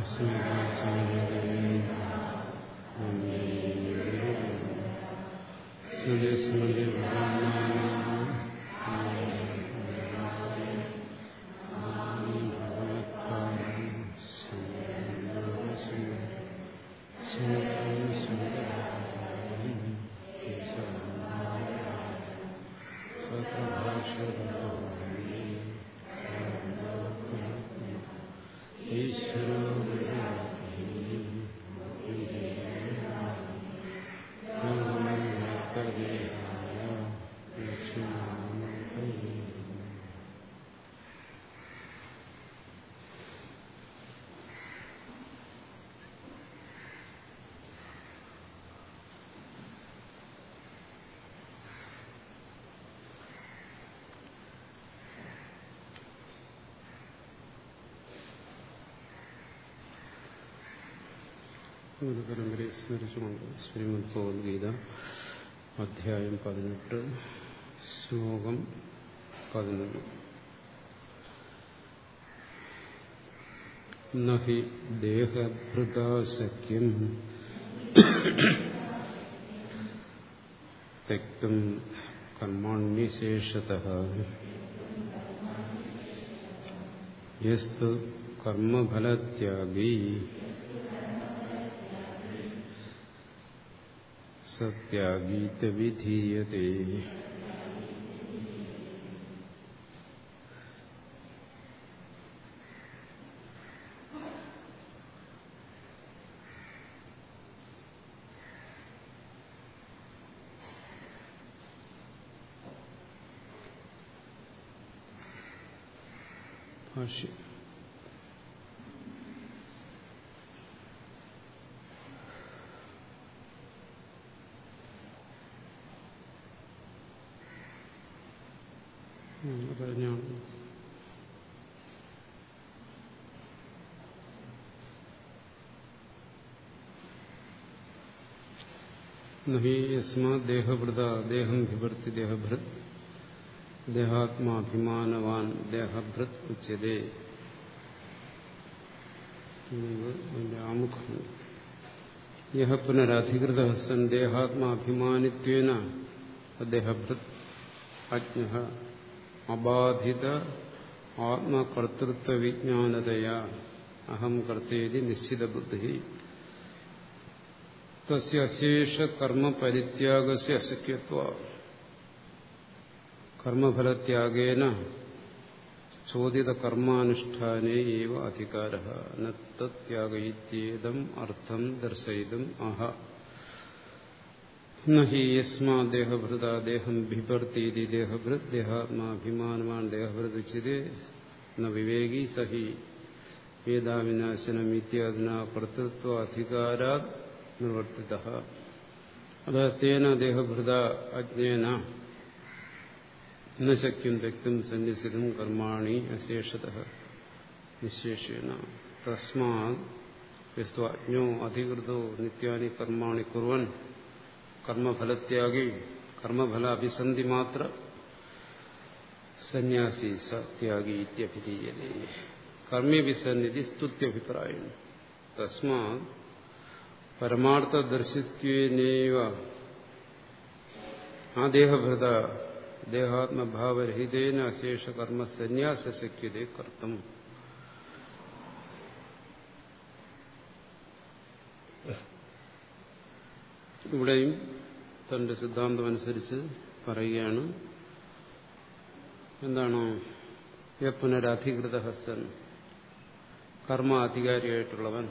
ഗുരുപരമ്പരയെ സ്മരിച്ചുകൊണ്ട് ശ്രീമദ് ഭഗവത്ഗീത അധ്യായം പതിനെട്ട് ശ്ലോകം പതിനൊന്ന് നഹി ദേഹഭൃതാശക്യം തെക്തും കർമാണ്യശേഷത യസ്തു കർമ്മഫലത്യാഗീ സത്യാഗീത വിധീയത്തെ ഭാഷ്യം പറഞ്ഞാണ് നഹി യസ്മാ ദേഹഭൃത ദേഹം വിഭർത്തി ദേഹഭൃത് ദേഹാത്മാഭിമാനവാൻ ദേഹഭൃത് ഉച്ചതേ അതിന്റെ ആമുഖം യഹ പുനരധികൃത സൻ ദേഹാത്മാഭിമാനിത്വേന ദേഹഭൃത് അജ്ഞ അബാധിത ആത്മകർത്തൃത്വ വിജ്ഞാനതയാ അഹം കർത്തേതി നിശ്ചിത ബുദ്ധി തസ്യശേഷ കർമ്മ പരിത്യാഗസ്യ അശക്യത്വ കർമ്മഫലത്യാഗേന ചോദിത കർമാനുഷ്ഠാനേ ഏവ അധികാര നത്യാഗയിത്യേദം അർത്ഥം ദർശയിതും അഹ നഹി യസ്മാ ദേഹഭൃത ദേഹം ബിഭർത്തീതി ദേഹഭൃത് ദേഹാത്മാഭിമാനമാണ് ദേഹഭൃത് ഉച്ചത് ന വിവേകി സഹി വേദാവിനാശനം ഇത്യാദിന കർത്തൃത്വ അധികാരാത് നിവർത്തിത അത് തേന ദേഹഭൃത അജ്ഞേന ന ശക്യം വ്യക്തം സന്യസിതും കർമാണി അശേഷത നിശേഷേണ തസ്മാത് യസ്തു അജ്ഞോ അധികൃതോ നിത്യാനി കർമാണി കുറുവൻ കർമ്മഫലത്യാഗി കർമ്മഫല അഭിസന്ധി മാത്ര സന്യാസി സത്യാഗി ഇത്യഭിധീയതേ കർമ്മ്യഭിസന്നിധി സ്തുത്യഭിപ്രായം തസ്മാ പരമാർത്ഥദർശിത്വേനേവ ആ ദേഹഭൃത ദേഹാത്മഭാവരഹിതേന അശേഷ കർമ്മ സന്യാസ ശക്യതേ കർത്തം ഇവിടെയും തന്റെ സിദ്ധാന്തം അനുസരിച്ച് പറയുകയാണ് എന്താണ് പുനരധികൃത ഹസ്തൻ കർമാധികാരിയായിട്ടുള്ളവൻ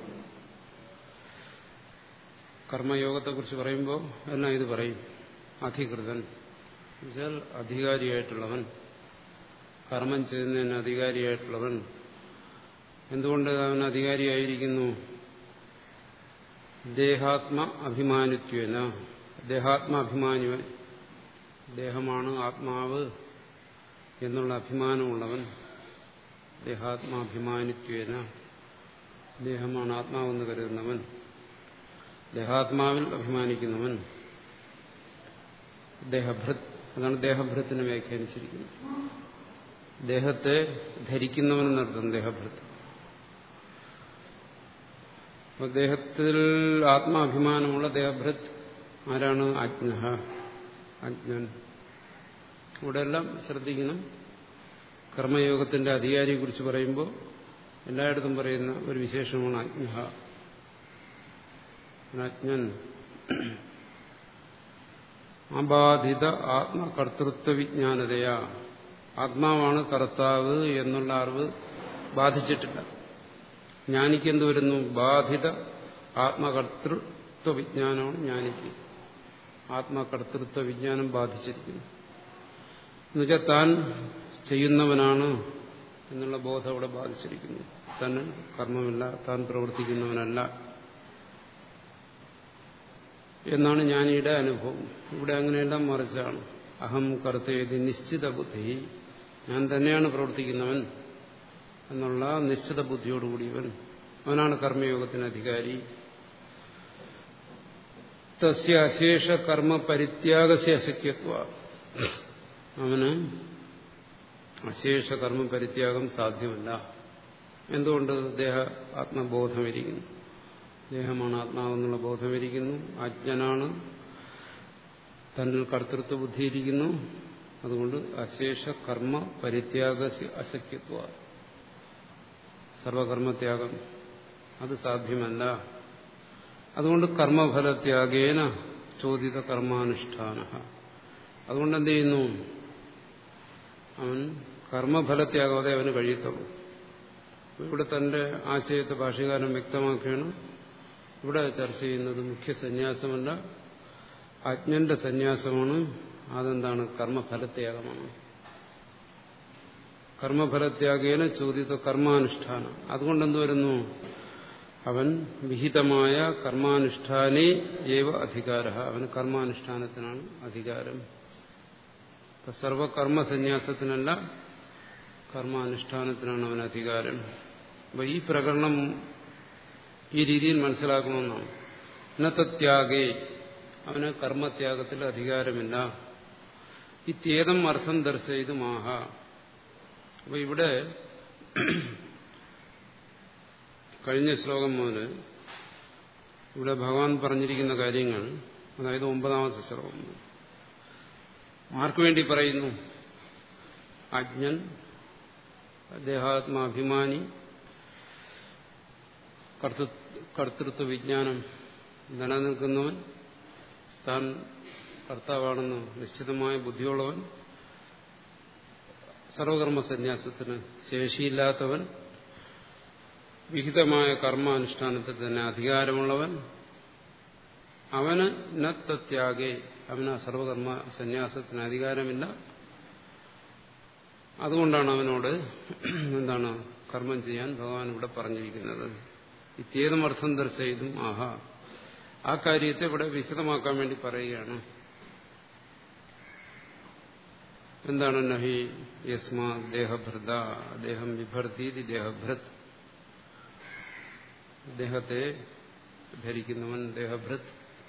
കർമ്മയോഗത്തെക്കുറിച്ച് പറയുമ്പോൾ എന്നാ ഇത് പറയും അധികൃതൻ എന്നുവെച്ചാൽ അധികാരിയായിട്ടുള്ളവൻ കർമ്മം ചെയ്യുന്നതിന് അധികാരിയായിട്ടുള്ളവൻ എന്തുകൊണ്ട് അവൻ അധികാരിയായിരിക്കുന്നു ദേഹാത്മ അഭിമാനിത്വന ദേഹാത്മാഭിമാനിവൻ ദേഹമാണ് ആത്മാവ് എന്നുള്ള അഭിമാനമുള്ളവൻ ദേഹാത്മാഭിമാനിത്വേന ദേഹമാണ് ആത്മാവെന്ന് കരുതുന്നവൻ ദേഹാത്മാവിൽ അഭിമാനിക്കുന്നവൻ ദേഹഭൃത് അതാണ് ദേഹഭൃത്തിനെ വ്യാഖ്യാനിച്ചിരിക്കുന്നത് ദേഹത്തെ ധരിക്കുന്നവനെന്നർത്ഥം ദേഹഭൃത് അപ്പൊ ദേഹത്തിൽ ആത്മാഭിമാനമുള്ള ദേഹഭൃത് ആരാണ് അജ്ഞ അജ്ഞൻ ഇവിടെ എല്ലാം ശ്രദ്ധിക്കണം കർമ്മയോഗത്തിന്റെ അധികാരിയെ കുറിച്ച് പറയുമ്പോൾ എല്ലായിടത്തും പറയുന്ന ഒരു വിശേഷമാണ് അജ്ഞ അജ്ഞൻ അബാധിത ആത്മകർത്തൃത്വ വിജ്ഞാനതയാ ആത്മാവാണ് കർത്താവ് എന്നുള്ള അറിവ് ബാധിച്ചിട്ടില്ല ജ്ഞാനിക്ക് എന്ത് വരുന്നു ബാധിത ആത്മകർത്തൃത്വ വിജ്ഞാനമാണ് ജ്ഞാനിക്ക് ആത്മകർത്തൃത്വ വിജ്ഞാനം ബാധിച്ചിരിക്കുന്നു എന്നുവെച്ചാൽ താൻ ചെയ്യുന്നവനാണ് എന്നുള്ള ബോധം അവിടെ ബാധിച്ചിരിക്കുന്നു തന്നെ കർമ്മമില്ല താൻ പ്രവർത്തിക്കുന്നവനല്ല എന്നാണ് ജ്ഞാനിയുടെ അനുഭവം ഇവിടെ അങ്ങനെയെല്ലാം മറിച്ചാണ് അഹം കർത്തേതി നിശ്ചിത ബുദ്ധി ഞാൻ തന്നെയാണ് പ്രവർത്തിക്കുന്നവൻ എന്നുള്ള നിശ്ചിത ബുദ്ധിയോടുകൂടിയവൻ അവനാണ് കർമ്മയോഗത്തിന് അധികാരി തസ്യ അശേഷ കർമ്മ പരിത്യാഗസ്യ അശക്യത്വ അവന് അശേഷ കർമ്മ പരിത്യാഗം സാധ്യമല്ല എന്തുകൊണ്ട് ദേഹ ആത്മബോധമിരിക്കുന്നു ദേഹമാണ് ആത്മാവെന്നുള്ള ബോധമിരിക്കുന്നു അജ്ഞനാണ് തന്നിൽ കർത്തൃത്വ ബുദ്ധിയിരിക്കുന്നു അതുകൊണ്ട് അശേഷ കർമ്മ പരിത്യാഗ അശക്യത്വ സർവകർമ്മത്യാഗം അത് സാധ്യമല്ല അതുകൊണ്ട് കർമ്മഫലത്യാഗേന ചോദിത കർമാനുഷ്ഠാന അതുകൊണ്ട് എന്ത് ചെയ്യുന്നു അവൻ കർമ്മഫലത്യാഗാതെ അവന് കഴിയത്തുള്ളൂ ഇവിടെ തന്റെ ആശയത്തെ ഭാഷകാരൻ വ്യക്തമാക്കുകയാണ് ഇവിടെ ചർച്ച ചെയ്യുന്നത് മുഖ്യ സന്യാസമല്ല അജ്ഞന്റെ സന്യാസമാണ് അതെന്താണ് കർമ്മഫലത്യാഗമാണ് കർമ്മഫലത്യാഗേന ചോദിത കർമാനുഷ്ഠാനം അതുകൊണ്ട് എന്ത് വരുന്നു അവൻ വിഹിതമായ കർമാനുഷ്ഠാനേ ഏവ അധികാര അവന് കർമാനുഷ്ഠാനത്തിനാണ് അധികാരം സർവകർമ്മ സന്യാസത്തിനല്ല കർമാനുഷ്ഠാനത്തിനാണ് അവന് അധികാരം അപ്പൊ ഈ പ്രകരണം ഈ രീതിയിൽ മനസ്സിലാക്കണമെന്നാണ് ഇന്നത്യാഗേ അവന് കർമ്മത്യാഗത്തിൽ അധികാരമില്ല ഇത്യേതം അർത്ഥം ദർശയിതുമാഹ അപ്പൊ ഇവിടെ കഴിഞ്ഞ ശ്ലോകം മുതൽ ഇവിടെ ഭഗവാൻ പറഞ്ഞിരിക്കുന്ന കാര്യങ്ങൾ അതായത് ഒമ്പതാമത്തെ ശ്ലോകം മുതൽ ആർക്കു വേണ്ടി പറയുന്നു അജ്ഞൻ ദേഹാത്മാഭിമാനി കർത്തൃത്വ വിജ്ഞാനം നിലനിൽക്കുന്നവൻ താൻ കർത്താവാണെന്ന് നിശ്ചിതമായ ബുദ്ധിയുള്ളവൻ സർവകർമ്മ സന്യാസത്തിന് ശേഷിയില്ലാത്തവൻ വിഹിതമായ കർമാനുഷ്ഠാനത്തിൽ തന്നെ അധികാരമുള്ളവൻ അവന് നത്യാഗേ അവന് സർവകർമ്മ സന്യാസത്തിന് അധികാരമില്ല അതുകൊണ്ടാണ് അവനോട് എന്താണ് കർമ്മം ചെയ്യാൻ ഭഗവാൻ ഇവിടെ പറഞ്ഞിരിക്കുന്നത് ഇത്യേതും അർത്ഥം ദർശയിതും ആഹാ ആ കാര്യത്തെ ഇവിടെ വിശദമാക്കാൻ വേണ്ടി പറയുകയാണ് എന്താണ് നഹി യസ്മാ ദേഹഭൃത ദേഹം വിഭർത്തീതി ദേഹഭൃത് ദേഹത്തെ ധരിക്കുന്നവൻ ദേഹഭൃത്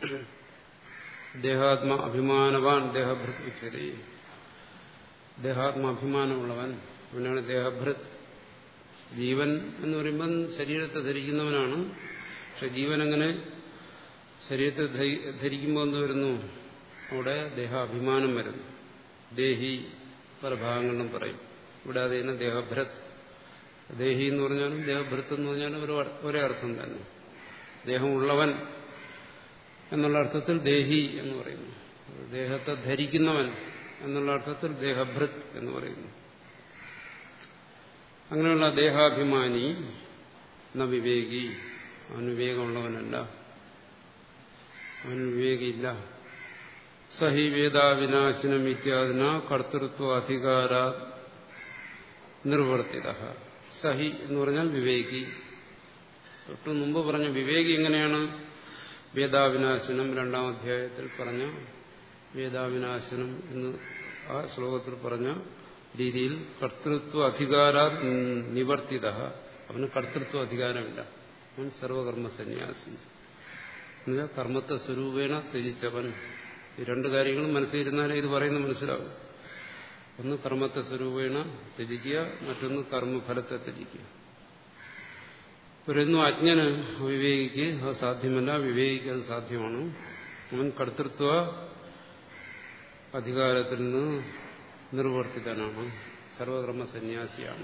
ദേഹാത്മ അഭിമാനവാൻ ദേഹഭൃത് ഉച്ചതി ദേഹാത്മാഭിമാനമുള്ളവൻ അവനാണ് ദേഹഭൃത് ജീവൻ എന്ന് പറയുമ്പം ശരീരത്തെ ധരിക്കുന്നവനാണ് പക്ഷെ ജീവൻ അങ്ങനെ ശരീരത്തെ ധരിക്കുമ്പോൾ എന്ത് വരുന്നു അവിടെ ദേഹാഭിമാനം വരുന്നു ദേഹി പല ഭാഗങ്ങളിലും പറയും ഇവിടെ അത് തന്നെ ദേഹഭ്രത് ദേഹി എന്ന് പറഞ്ഞാലും ദേഹഭൃത്ത് എന്ന് പറഞ്ഞാലും ഒരു ഒരേ അർത്ഥം തന്നെ ദേഹമുള്ളവൻ എന്നുള്ള അർത്ഥത്തിൽ ദേഹി എന്ന് പറയുന്നു ദേഹത്തെ ധരിക്കുന്നവൻ എന്നുള്ള അർത്ഥത്തിൽ ദേഹഭൃത് എന്ന് പറയുന്നു അങ്ങനെയുള്ള ദേഹാഭിമാനി എന്ന വിവേകി അവൻ വിവേകമുള്ളവനല്ല അവൻ വിവേകിയില്ല സഹി വേദാവിനാശനം ഇത്യാദിന കർത്തൃത്വ അധികാര നിർവർത്തിത സഹി എന്ന് പറഞ്ഞാൽ വിവേകി തൊട്ട് മുമ്പ് പറഞ്ഞ വിവേകി എങ്ങനെയാണ് വേദാവിനാശനം രണ്ടാം അധ്യായത്തിൽ പറഞ്ഞ വേദാവിനാശനം എന്ന് ആ ശ്ലോകത്തിൽ പറഞ്ഞ രീതിയിൽ കർത്തൃത്വ അധികാര നിവർത്തിത അവന് കർത്തൃത്വ അധികാരമില്ല അവൻ സർവകർമ്മ സന്യാസി എന്നുവെച്ചാൽ കർമ്മത്തെ സ്വരൂപേണ ത്യജിച്ചവൻ ഈ രണ്ട് കാര്യങ്ങളും മനസ്സിലിരുന്നാലേ ഇത് പറയുന്നത് മനസ്സിലാവും ഒന്ന് കർമ്മത്തെ സ്വരൂപേണ ത്യജിക്കുക മറ്റൊന്ന് കർമ്മഫലത്തെ ത്യജിക്കുക പറയുന്നു അജ്ഞന് വിവേകിക്ക് അത് സാധ്യമല്ല വിവേകിക്ക് അത് സാധ്യമാണ് അവൻ കർത്തൃത്വ അധികാരത്തിൽ നിന്ന് നിർവർത്തിതനാണ് സർവകർമ്മ സന്യാസിയാണ്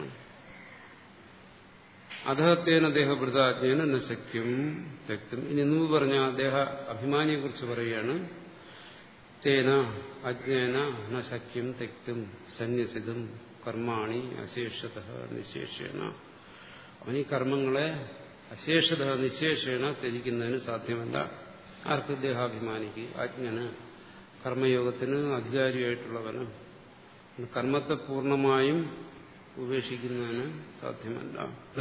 അദ്ദേഹത്തേന ദേഹഭൃതാജ്ഞേന ന ശക്യം വ്യക്തം ഇനി മുമ്പ് പറഞ്ഞ അദ്ദേഹ അഭിമാനിയെ കുറിച്ച് പറയുകയാണ് തേന അജ്ഞേന ന ശക്യം തെക്തും സന്യസിതും കർമാണി അശേഷത നിശേഷേണ അവൻ ഈ കർമ്മങ്ങളെ അശേഷത നിശേഷേണ ത്യജിക്കുന്നതിന് സാധ്യമല്ല ആർക്ക് ദേഹാഭിമാനിക്ക് അജ്ഞന് കർമ്മയോഗത്തിന് അധികാരിയായിട്ടുള്ളവന് കർമ്മത്തെ പൂർണ്ണമായും ഉപേക്ഷിക്കുന്നതിന് സാധ്യമല്ല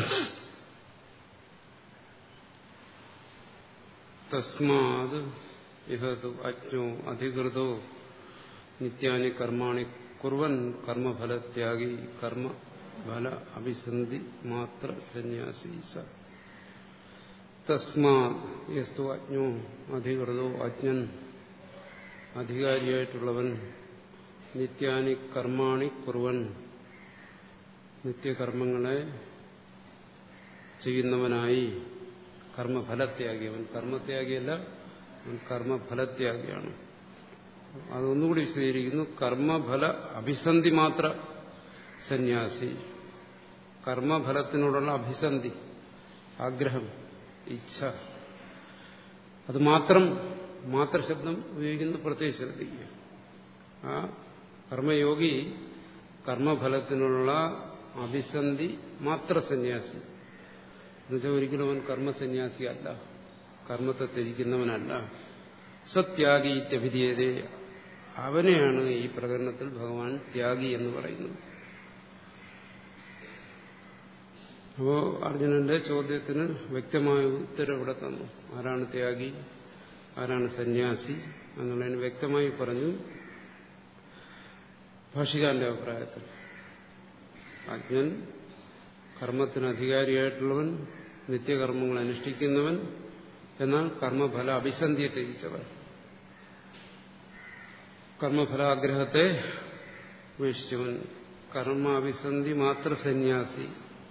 തസ്മാത് ഇഹതു അജ്ഞോ അധികൃതോ നിത്യാനി കർമാണി കുർവൻ കർമ്മഫലത്യാഗി കർമ്മഫല അഭിസന്ധി മാത്ര സന്യാസി സ തസ്മാ യസ്തു അജ്ഞോ അധികൃതോ അജ്ഞൻ അധികാരിയായിട്ടുള്ളവൻ നിത്യാനി കർമാണി കുറുവൻ നിത്യകർമ്മങ്ങളെ ചെയ്യുന്നവനായി കർമ്മഫലത്യാഗിയവൻ കർമ്മത്യാഗിയല്ല അവൻ കർമ്മഫലത്യാഗിയാണ് അതൊന്നുകൂടി വിശദീകരിക്കുന്നു കർമ്മഫല അഭിസന്ധി മാത്ര സന്യാസി കർമ്മഫലത്തിനോടുള്ള അഭിസന്ധി ആഗ്രഹം ഇച്ഛ അത് മാത്രം മാത്ര ശബ്ദം ഉപയോഗിക്കുന്ന പ്രത്യേകം ശ്രദ്ധിക്കുക ആ കർമ്മയോഗി കർമ്മഫലത്തിനുള്ള അഭിസന്ധി മാത്ര സന്യാസി എന്നുവെച്ചാൽ ഒരിക്കലും അവൻ കർമ്മസന്യാസി അല്ല കർമ്മത്തെ ത്യജിക്കുന്നവനല്ല സത്യാഗി ഇത്യഭിധീയതേ അവനെയാണ് ഈ പ്രകടനത്തിൽ ഭഗവാൻ ത്യാഗി എന്ന് പറയുന്നത് അപ്പോ അർജുനന്റെ ചോദ്യത്തിന് വ്യക്തമായ ഉത്തരം ഇവിടെ തന്നു ആരാണ് ത്യാഗി ആരാണ് സന്യാസി എന്നുള്ളതിന് വ്യക്തമായി പറഞ്ഞു ഭാഷികാന്റെ അഭിപ്രായത്തിൽ അജ്ഞൻ കർമ്മത്തിന് അധികാരിയായിട്ടുള്ളവൻ നിത്യകർമ്മങ്ങൾ അനുഷ്ഠിക്കുന്നവൻ എന്നാൽ കർമ്മഫല അഭിസന്ധിയെ ത്യജിച്ചവൻ കർമ്മഫലാഗ്രഹത്തെ ഉപേക്ഷിച്ചവൻ കർമാഭിസന്ധി മാത്ര സന്യാസി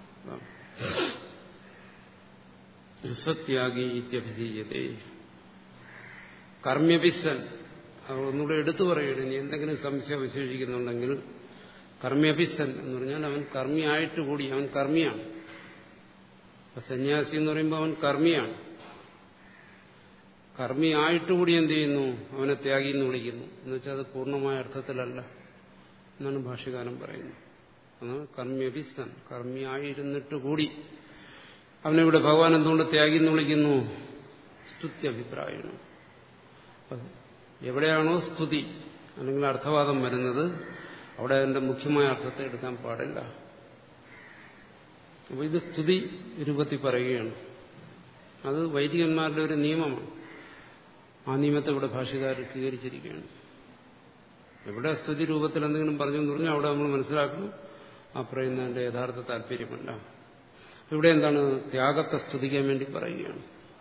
സത്യാഗി ഇത്യഭിധീയതേ കർമ്മ്യഭിസൻ അത് ഒന്നുകൂടെ എടുത്തു പറയണം ഇനി എന്തെങ്കിലും സംശയം വിശേഷിക്കുന്നുണ്ടെങ്കിൽ കർമ്മ്യഭിസൻ എന്ന് പറഞ്ഞാൽ അവൻ കർമ്മിയായിട്ട് കൂടി അവൻ കർമ്മിയാണ് അപ്പൊ സന്യാസി എന്ന് പറയുമ്പോൾ അവൻ കർമ്മിയാണ് കർമ്മിയായിട്ട് കൂടി എന്ത് ചെയ്യുന്നു അവനെ ത്യാഗി എന്ന് വിളിക്കുന്നു എന്നുവെച്ചാൽ അത് പൂർണ്ണമായ അർത്ഥത്തിലല്ല എന്നാണ് ഭാഷ്യകാരൻ പറയുന്നത് അതാണ് കർമ്മ്യഭിസൻ കർമ്മിയായിരുന്നിട്ട് കൂടി അവനെവിടെ ഭഗവാൻ എന്തുകൊണ്ട് ത്യാഗി എന്ന് വിളിക്കുന്നു സ്തുത്യഭിപ്രായമാണ് എവിടെയാണോ സ്തുതി അല്ലെങ്കിൽ അർത്ഥവാദം വരുന്നത് അവിടെ അതിന്റെ മുഖ്യമായ അർത്ഥത്തെ എടുക്കാൻ പാടില്ല അപ്പോൾ ഇത് സ്തുതി രൂപത്തിൽ പറയുകയാണ് അത് വൈദികന്മാരുടെ ഒരു നിയമമാണ് ആ നിയമത്തെ ഇവിടെ ഭാഷകാർ സ്വീകരിച്ചിരിക്കുകയാണ് എവിടെ സ്തുതി രൂപത്തിൽ എന്തെങ്കിലും പറഞ്ഞു എന്ന് പറഞ്ഞാൽ അവിടെ നമ്മൾ മനസ്സിലാക്കണം ആ പറയുന്നതിന്റെ യഥാർത്ഥ താല്പര്യമല്ല ഇവിടെ എന്താണ് ത്യാഗത്തെ സ്തുതിക്കാൻ വേണ്ടി പറയുകയാണ്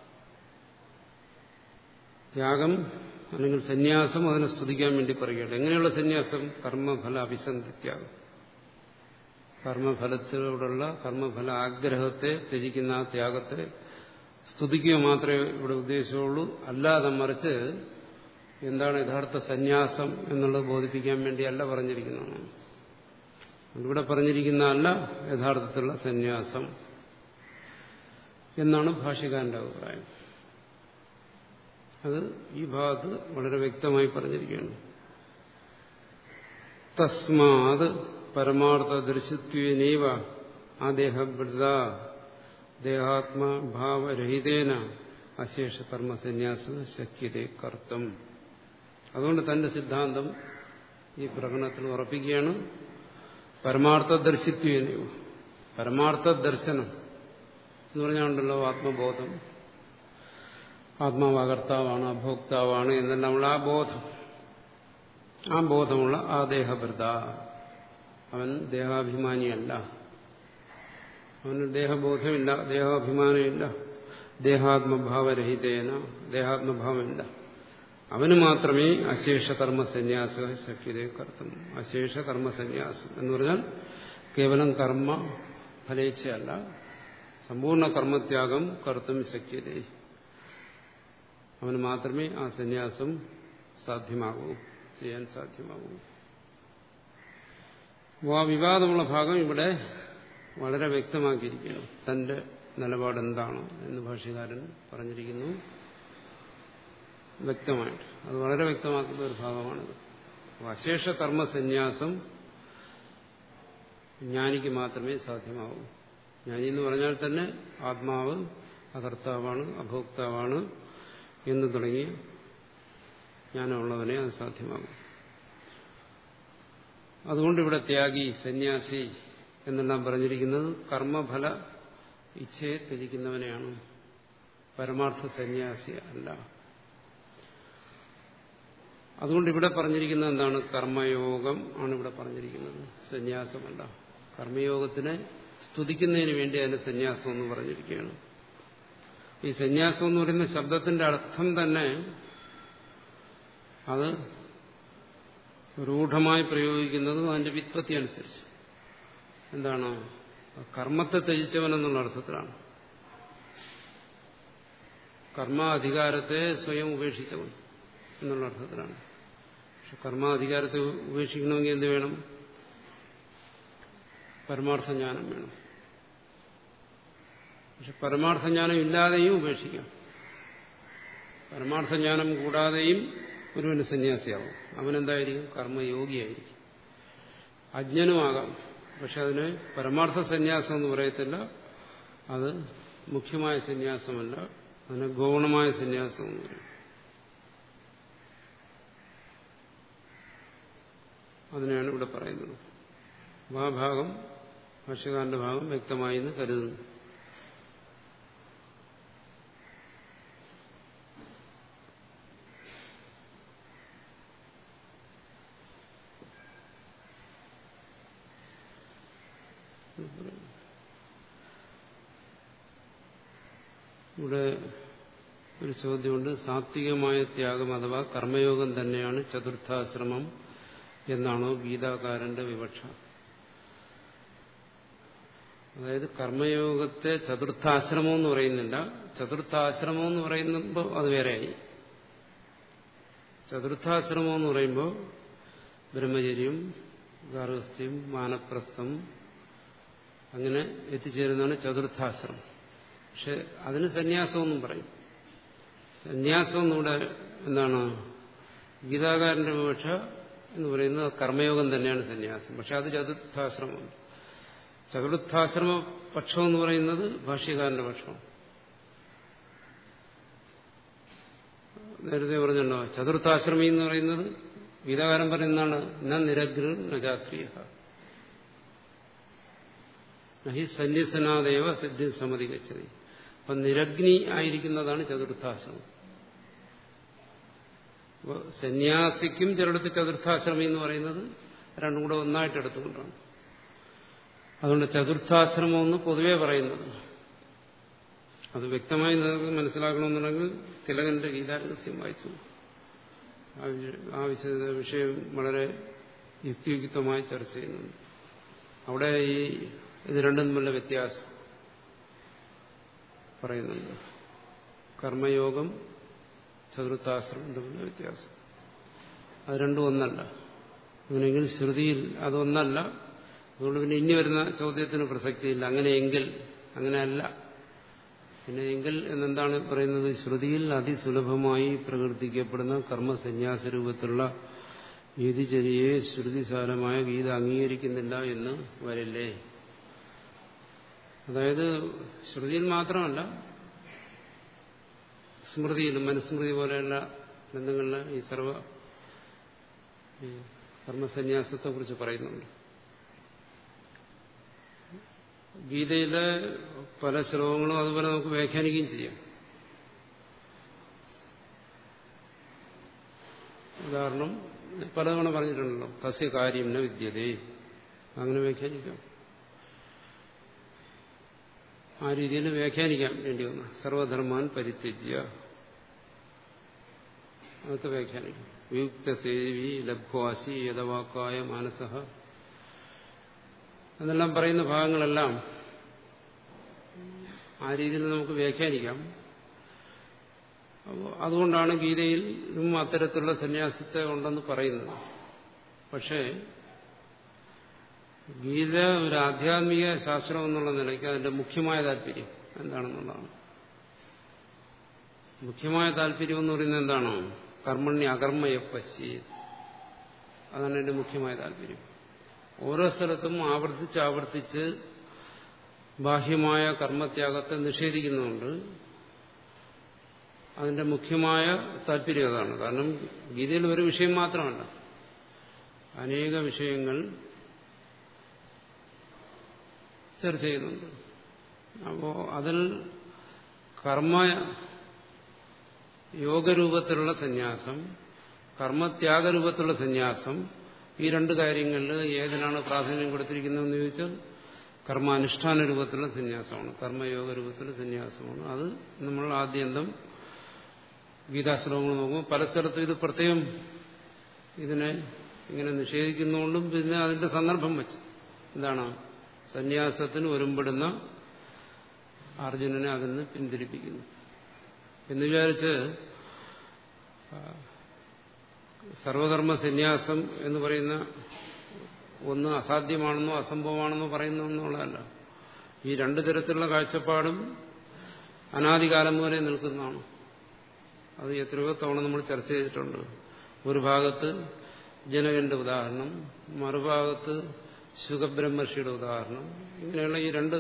ത്യാഗം അല്ലെങ്കിൽ സന്യാസം അതിനെ സ്തുതിക്കാൻ വേണ്ടി പറയുകയാണ് എങ്ങനെയുള്ള സന്യാസം കർമ്മഫല അഭിസന്ധി ത്യാഗം കർമ്മഫലത്തിലൂടെയുള്ള കർമ്മഫല ആഗ്രഹത്തെ ത്യജിക്കുന്ന ആ ത്യാഗത്തെ സ്തുതിക്കുക മാത്രമേ ഇവിടെ ഉദ്ദേശമുള്ളൂ അല്ലാതെ മറിച്ച് എന്താണ് യഥാർത്ഥ സന്യാസം എന്നുള്ളത് ബോധിപ്പിക്കാൻ വേണ്ടിയല്ല പറഞ്ഞിരിക്കുന്നതാണ് ഇവിടെ പറഞ്ഞിരിക്കുന്ന അല്ല യഥാർത്ഥത്തിലുള്ള സന്യാസം എന്നാണ് ഭാഷ്യകാരന്റെ അഭിപ്രായം അത് ഈ ഭാഗത്ത് വളരെ വ്യക്തമായി പറഞ്ഞിരിക്കുകയാണ് തസ്മാത് പരമാർത്ഥ ദൃശ്യത്വേനൈവ ആ ദേഹവൃത ദേഹാത്മഭാവരഹിതേന അശേഷ കർമ്മസന്യാസ ശക്യത കർത്തം അതുകൊണ്ട് തന്റെ സിദ്ധാന്തം ഈ പ്രകടനത്തിൽ ഉറപ്പിക്കുകയാണ് പരമാർത്ഥ ദർശിത്വേനൈവ പരമാർത്ഥ ദർശനം എന്ന് പറഞ്ഞാണ്ടല്ലോ ആത്മബോധം ആത്മാവ് അകർത്താവാണ് അഭോക്താവാണ് എന്നെല്ലാമുള്ള ആ ബോധം ആ ബോധമുള്ള ആ ദേഹഭൃത അവൻ ദേഹാഭിമാനിയല്ല അവന് ദേഹബോധമില്ല ദേഹാഭിമാനമില്ല ദേഹാത്മഭാവരഹിതേന ദേഹാത്മഭാവമില്ല അവന് മാത്രമേ അശേഷ കർമ്മസന്യാസ ശക്യത കർത്തം അശേഷ കർമ്മസന്യാസം എന്ന് പറഞ്ഞാൽ കേവലം കർമ്മ ഫലേച്ഛയല്ല സമ്പൂർണ്ണ കർമ്മത്യാഗം കർത്തും ശക്യത അവന് മാത്രമേ ആ സന്യാസം സാധ്യമാകൂ ചെയ്യാൻ സാധ്യമാകൂ അപ്പോൾ ആ വിവാദമുള്ള ഭാഗം ഇവിടെ വളരെ വ്യക്തമാക്കിയിരിക്കുന്നു തന്റെ നിലപാട് എന്താണ് എന്ന് ഭാഷ്യകാരൻ പറഞ്ഞിരിക്കുന്നു വ്യക്തമായിട്ട് അത് വളരെ വ്യക്തമാക്കുന്ന ഒരു ഭാഗമാണിത് അപ്പോൾ അശേഷ കർമ്മസന്യാസം ജ്ഞാനിക്ക് മാത്രമേ സാധ്യമാവൂ ജ്ഞാനി എന്ന് പറഞ്ഞാൽ തന്നെ ആത്മാവ് അകർത്താവാണ് അഭോക്താവാണ് എന്ന് തുടങ്ങി ജ്ഞാനമുള്ളവനെ അത് സാധ്യമാകും അതുകൊണ്ട് ഇവിടെ ത്യാഗി സന്യാസി എന്നെല്ലാം പറഞ്ഞിരിക്കുന്നത് കർമ്മഫല ഇച്ഛയെ ത്യജിക്കുന്നവനെയാണ് പരമാർത്ഥ സന്യാസി അല്ല അതുകൊണ്ട് ഇവിടെ പറഞ്ഞിരിക്കുന്നത് എന്താണ് കർമ്മയോഗം ആണ് ഇവിടെ പറഞ്ഞിരിക്കുന്നത് സന്യാസമല്ല കർമ്മയോഗത്തിനെ സ്തുതിക്കുന്നതിന് വേണ്ടി അതിന് സന്യാസം എന്ന് പറഞ്ഞിരിക്കുകയാണ് ഈ സന്യാസം എന്ന് പറയുന്ന ശബ്ദത്തിന്റെ അർത്ഥം തന്നെ അത് രൂഢമായി പ്രയോഗിക്കുന്നതും അതിന്റെ വിത്പത്തി അനുസരിച്ച് എന്താണ് കർമ്മത്തെ ത്യജിച്ചവൻ എന്നുള്ള അർത്ഥത്തിലാണ് കർമാധികാരത്തെ സ്വയം ഉപേക്ഷിച്ചവൻ എന്നുള്ള അർത്ഥത്തിലാണ് പക്ഷെ കർമാധികാരത്തെ ഉപേക്ഷിക്കണമെങ്കിൽ എന്ത് വേണം പരമാർത്ഥ ജ്ഞാനം വേണം പക്ഷെ പരമാർത്ഥ ജ്ഞാനം ഇല്ലാതെയും ഉപേക്ഷിക്കാം പരമാർത്ഥ ജ്ഞാനം കൂടാതെയും ഒരുവന് സന്യാസിയാവും അവനെന്തായിരിക്കും കർമ്മയോഗിയായിരിക്കും അജ്ഞനുമാകാം പക്ഷെ അതിന് പരമാർത്ഥ സന്യാസം എന്ന് പറയത്തില്ല അത് മുഖ്യമായ സന്യാസമല്ല അതിന് ഗൗണമായ സന്യാസം എന്ന് പറയും അതിനെയാണ് ഇവിടെ പറയുന്നത് ആ ഭാഗം ഭാഷ്യകാരന്റെ ഭാഗം വ്യക്തമായി എന്ന് കരുതുന്നു ഇവിടെ ഒരു ചോദ്യമുണ്ട് സാത്വികമായ ത്യാഗം അഥവാ കർമ്മയോഗം തന്നെയാണ് ചതുർത്ഥാശ്രമം എന്നാണോ ഗീതാകാരന്റെ വിവക്ഷ അതായത് കർമ്മയോഗത്തെ ചതുർത്ഥാശ്രമം എന്ന് പറയുന്നില്ല ചതുർത്ഥാശ്രമം എന്ന് പറയുമ്പോൾ അത് വേറെയായി ചതുർത്ഥാശ്രമം എന്ന് പറയുമ്പോൾ ബ്രഹ്മചര്യം ഗാർഹസ്ഥ്യം മാനപ്രസ്ഥം അങ്ങനെ എത്തിച്ചേരുന്നതാണ് ചതുർത്ഥാശ്രമം പക്ഷെ അതിന് സന്യാസമെന്നും പറയും സന്യാസം എന്നിവിടെ എന്താണ് ഗീതാകാരന്റെ വിവക്ഷ എന്ന് പറയുന്നത് കർമ്മയോഗം തന്നെയാണ് സന്യാസം പക്ഷെ അത് ചതുർത്ഥാശ്രമമാണ് ചതുർത്ഥാശ്രമ പക്ഷം എന്ന് പറയുന്നത് ഭാഷ്യകാരന്റെ പക്ഷം നേരത്തെ പറഞ്ഞല്ലോ ചതുർത്ഥാശ്രമി എന്ന് പറയുന്നത് ഗീതാകാരൻ പറയുന്നതാണ് ന നിരഗ്ര നജാക്രിയ നഹി സന്യസനാദേവ സിദ്ധി സമ്മതി ഗച്ഛതി അപ്പൊ നിരഗ്നി ആയിരിക്കുന്നതാണ് ചതുർത്ഥാശ്രമം അപ്പോൾ സന്യാസിക്കും ചിലടത്ത് ചതുർത്ഥാശ്രമി എന്ന് പറയുന്നത് രണ്ടും കൂടെ ഒന്നായിട്ട് എടുത്തുകൊണ്ടാണ് അതുകൊണ്ട് ചതുർത്ഥാശ്രമം എന്ന് പൊതുവെ പറയുന്നത് അത് വ്യക്തമായി നിങ്ങൾക്ക് മനസ്സിലാക്കണമെന്നുണ്ടെങ്കിൽ തിലകന്റെ ഗീതാരഹസ്യം വായിച്ചു ആ വിഷയം വളരെ യുക്തിയുക്തമായി ചർച്ച ചെയ്യുന്നുണ്ട് അവിടെ ഈ ഇത് രണ്ടും തമ്മിലുള്ള വ്യത്യാസം പറയുന്നുണ്ട് കർമ്മയോഗം ചതുർത്ഥാശ്രമം തമ്മിലുള്ള വ്യത്യാസം അത് രണ്ടും ഒന്നല്ല അങ്ങനെയെങ്കിൽ ശ്രുതിയിൽ അതൊന്നല്ല അതുകൊണ്ട് പിന്നെ ഇനി വരുന്ന ചോദ്യത്തിന് പ്രസക്തിയില്ല അങ്ങനെയെങ്കിൽ അങ്ങനെയല്ല പിന്നെ എങ്കിൽ എന്നെന്താണ് പറയുന്നത് ശ്രുതിയിൽ അതിസുലഭമായി പ്രകീർത്തിക്കപ്പെടുന്ന കർമ്മസന്യാസ രൂപത്തിലുള്ള നീതിചര്യയെ ശ്രുതിസാരമായ ഗീത അംഗീകരിക്കുന്നില്ല എന്ന് വരില്ലേ അതായത് ശ്രുതിയിൽ മാത്രമല്ല സ്മൃതിയിലും മനുസ്മൃതി പോലെയുള്ള ഗ്രന്ഥങ്ങളിൽ ഈ സർവ കർമ്മസന്യാസത്തെ കുറിച്ച് പറയുന്നുണ്ട് ഗീതയിലെ പല ശ്ലോകങ്ങളും അതുപോലെ നമുക്ക് വ്യാഖ്യാനിക്കുകയും ചെയ്യാം ഉദാഹരണം പലതവണ പറഞ്ഞിട്ടുണ്ടല്ലോ തസ്യ കാര്യം ന വിദ്യതേ അങ്ങനെ വ്യാഖ്യാനിക്കാം ആ രീതിയിൽ വ്യാഖ്യാനിക്കാൻ വേണ്ടി വന്നു സർവധർമാൻ പരിത്യജ്യ അതൊക്കെ വ്യാഖ്യാനിക്കും വിയുക്തസേവി ലഭ്വാസി യഥവാക്കായ മാനസ എന്നെല്ലാം പറയുന്ന ഭാഗങ്ങളെല്ലാം ആ രീതിയിൽ നമുക്ക് വ്യാഖ്യാനിക്കാം അപ്പോൾ അതുകൊണ്ടാണ് ഗീതയിലും അത്തരത്തിലുള്ള സന്യാസത്തെ ഉണ്ടെന്ന് പറയുന്നത് പക്ഷേ ഗീത ഒരു ആധ്യാത്മിക ശാസ്ത്രം എന്നുള്ള നിലയ്ക്ക് അതിന്റെ മുഖ്യമായ താല്പര്യം എന്താണെന്നുള്ളതാണ് മുഖ്യമായ താല്പര്യം എന്ന് പറയുന്നത് എന്താണോ കർമ്മണ്യ അകർമ്മയ പശ്യ അതാണ് എന്റെ മുഖ്യമായ താല്പര്യം ഓരോ സ്ഥലത്തും ആവർത്തിച്ച് ആവർത്തിച്ച് ബാഹ്യമായ കർമ്മത്യാഗത്തെ നിഷേധിക്കുന്നുണ്ട് അതിന്റെ മുഖ്യമായ താല്പര്യം അതാണ് കാരണം ഗീതയിൽ ഒരു വിഷയം മാത്രമല്ല അനേക വിഷയങ്ങൾ ചർച്ച ചെയ്യുന്നുണ്ട് അപ്പോ അതിൽ കർമ്മ യോഗരൂപത്തിലുള്ള സന്യാസം കർമ്മത്യാഗരൂപത്തിലുള്ള സന്യാസം ഈ രണ്ട് കാര്യങ്ങളിൽ ഏതിനാണ് പ്രാധാന്യം കൊടുത്തിരിക്കുന്നതെന്ന് ചോദിച്ചാൽ കർമാനുഷ്ഠാന രൂപത്തിലുള്ള സന്യാസമാണ് കർമ്മയോഗ രൂപത്തിലുള്ള സന്യാസമാണ് അത് നമ്മൾ ആദ്യന്തം ഗീതാശ്രമങ്ങൾ നോക്കുമ്പോൾ പല സ്ഥലത്തും ഇത് പ്രത്യേകം ഇതിനെ ഇങ്ങനെ നിഷേധിക്കുന്നുകൊണ്ടും പിന്നെ അതിന്റെ സന്ദർഭം വെച്ച് എന്താണ് സന്യാസത്തിന് ഒരുമ്പെടുന്ന അർജുനനെ അതിൽ നിന്ന് പിന്തിരിപ്പിക്കുന്നു എന്ന് വിചാരിച്ച് സർവകർമ്മ സന്യാസം എന്ന് പറയുന്ന ഒന്ന് അസാധ്യമാണെന്നോ അസംഭവമാണെന്നോ പറയുന്നതെന്നുള്ളതല്ല ഈ രണ്ടു തരത്തിലുള്ള കാഴ്ചപ്പാടും അനാദികാലം വരെ നിൽക്കുന്നതാണ് അത് എത്രയോ തവണ നമ്മൾ ചർച്ച ചെയ്തിട്ടുണ്ട് ഒരു ഭാഗത്ത് ജനകന്റെ ഉദാഹരണം മറുഭാഗത്ത് ശുഖബ്രഹ്മർഷിയുടെ ഉദാഹരണം ഇങ്ങനെയുള്ള ഈ രണ്ട്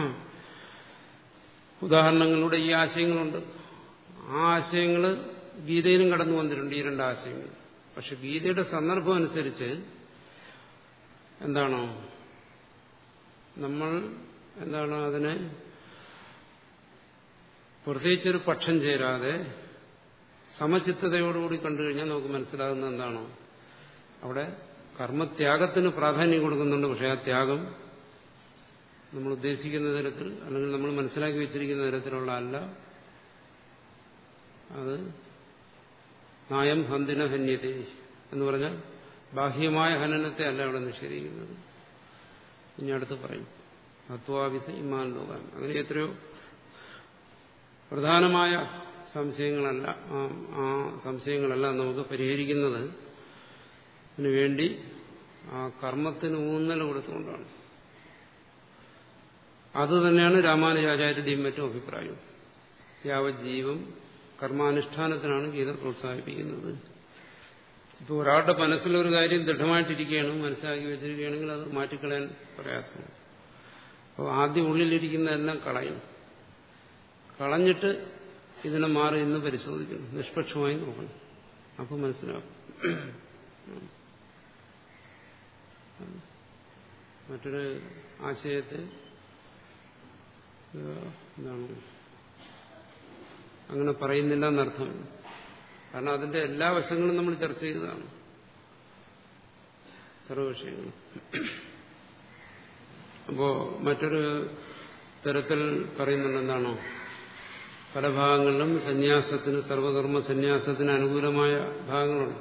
ഉദാഹരണങ്ങളിലൂടെ ഈ ആശയങ്ങളുണ്ട് ആ ആശയങ്ങൾ ഗീതയിലും കടന്നു വന്നിട്ടുണ്ട് ഈ രണ്ട് ആശയങ്ങൾ പക്ഷെ ഗീതയുടെ സന്ദർഭം അനുസരിച്ച് എന്താണോ നമ്മൾ എന്താണ് അതിനെ പ്രത്യേകിച്ചൊരു പക്ഷം ചേരാതെ സമചിത്തതയോടുകൂടി കണ്ടു കഴിഞ്ഞാൽ നമുക്ക് മനസ്സിലാകുന്നത് എന്താണോ അവിടെ കർമ്മത്യാഗത്തിന് പ്രാധാന്യം കൊടുക്കുന്നുണ്ട് പക്ഷെ ആ ത്യാഗം നമ്മൾ ഉദ്ദേശിക്കുന്ന തരത്തിൽ അല്ലെങ്കിൽ നമ്മൾ മനസ്സിലാക്കി വെച്ചിരിക്കുന്ന തരത്തിലുള്ള അല്ല അത് നായം ഹന്തിന ഹന്യതേ എന്ന് പറഞ്ഞാൽ ബാഹ്യമായ ഹനനത്തെ അല്ല അവിടെ നിഷേധിക്കുന്നത് ഇനി അടുത്ത് പറയും അത്വാവിസ ഇമാൻ ലോകാൻ അങ്ങനെ എത്രയോ പ്രധാനമായ സംശയങ്ങളല്ല ആ സംശയങ്ങളെല്ലാം നമുക്ക് പരിഹരിക്കുന്നത് അതിനു വേണ്ടി ആ കർമ്മത്തിന് ഊന്നൽ കൊടുത്തുകൊണ്ടാണ് അത് തന്നെയാണ് രാമാനുജാചാര്യരുടെയും മറ്റും അഭിപ്രായം യാവജ്ജീവം കർമാനുഷ്ഠാനത്തിനാണ് ഗീത പ്രോത്സാഹിപ്പിക്കുന്നത് ഇപ്പോൾ ഒരാളുടെ മനസ്സിലൊരു കാര്യം ദൃഢമായിട്ടിരിക്കുകയാണ് മനസ്സിലാക്കി വെച്ചിരിക്കുകയാണെങ്കിൽ അത് മാറ്റിക്കളയാൻ പ്രയാസമാണ് അപ്പോൾ ആദ്യം ഉള്ളിലിരിക്കുന്നതെല്ലാം കളയും കളഞ്ഞിട്ട് ഇതിനെ മാറി ഇന്ന് പരിശോധിക്കണം നിഷ്പക്ഷമായി നോക്കണം അപ്പോൾ മനസ്സിലാക്കും മറ്റൊരു ആശയത്തെ എന്താണ് അങ്ങനെ പറയുന്നില്ല എന്നർത്ഥം കാരണം അതിന്റെ എല്ലാ വശങ്ങളും നമ്മൾ ചർച്ച ചെയ്തതാണ് സർവവിഷയങ്ങളും അപ്പോ മറ്റൊരു തരത്തിൽ പറയുന്നുണ്ട് എന്താണോ പല ഭാഗങ്ങളിലും സന്യാസത്തിന് സർവകർമ്മ സന്യാസത്തിന് അനുകൂലമായ ഭാഗങ്ങളുണ്ട്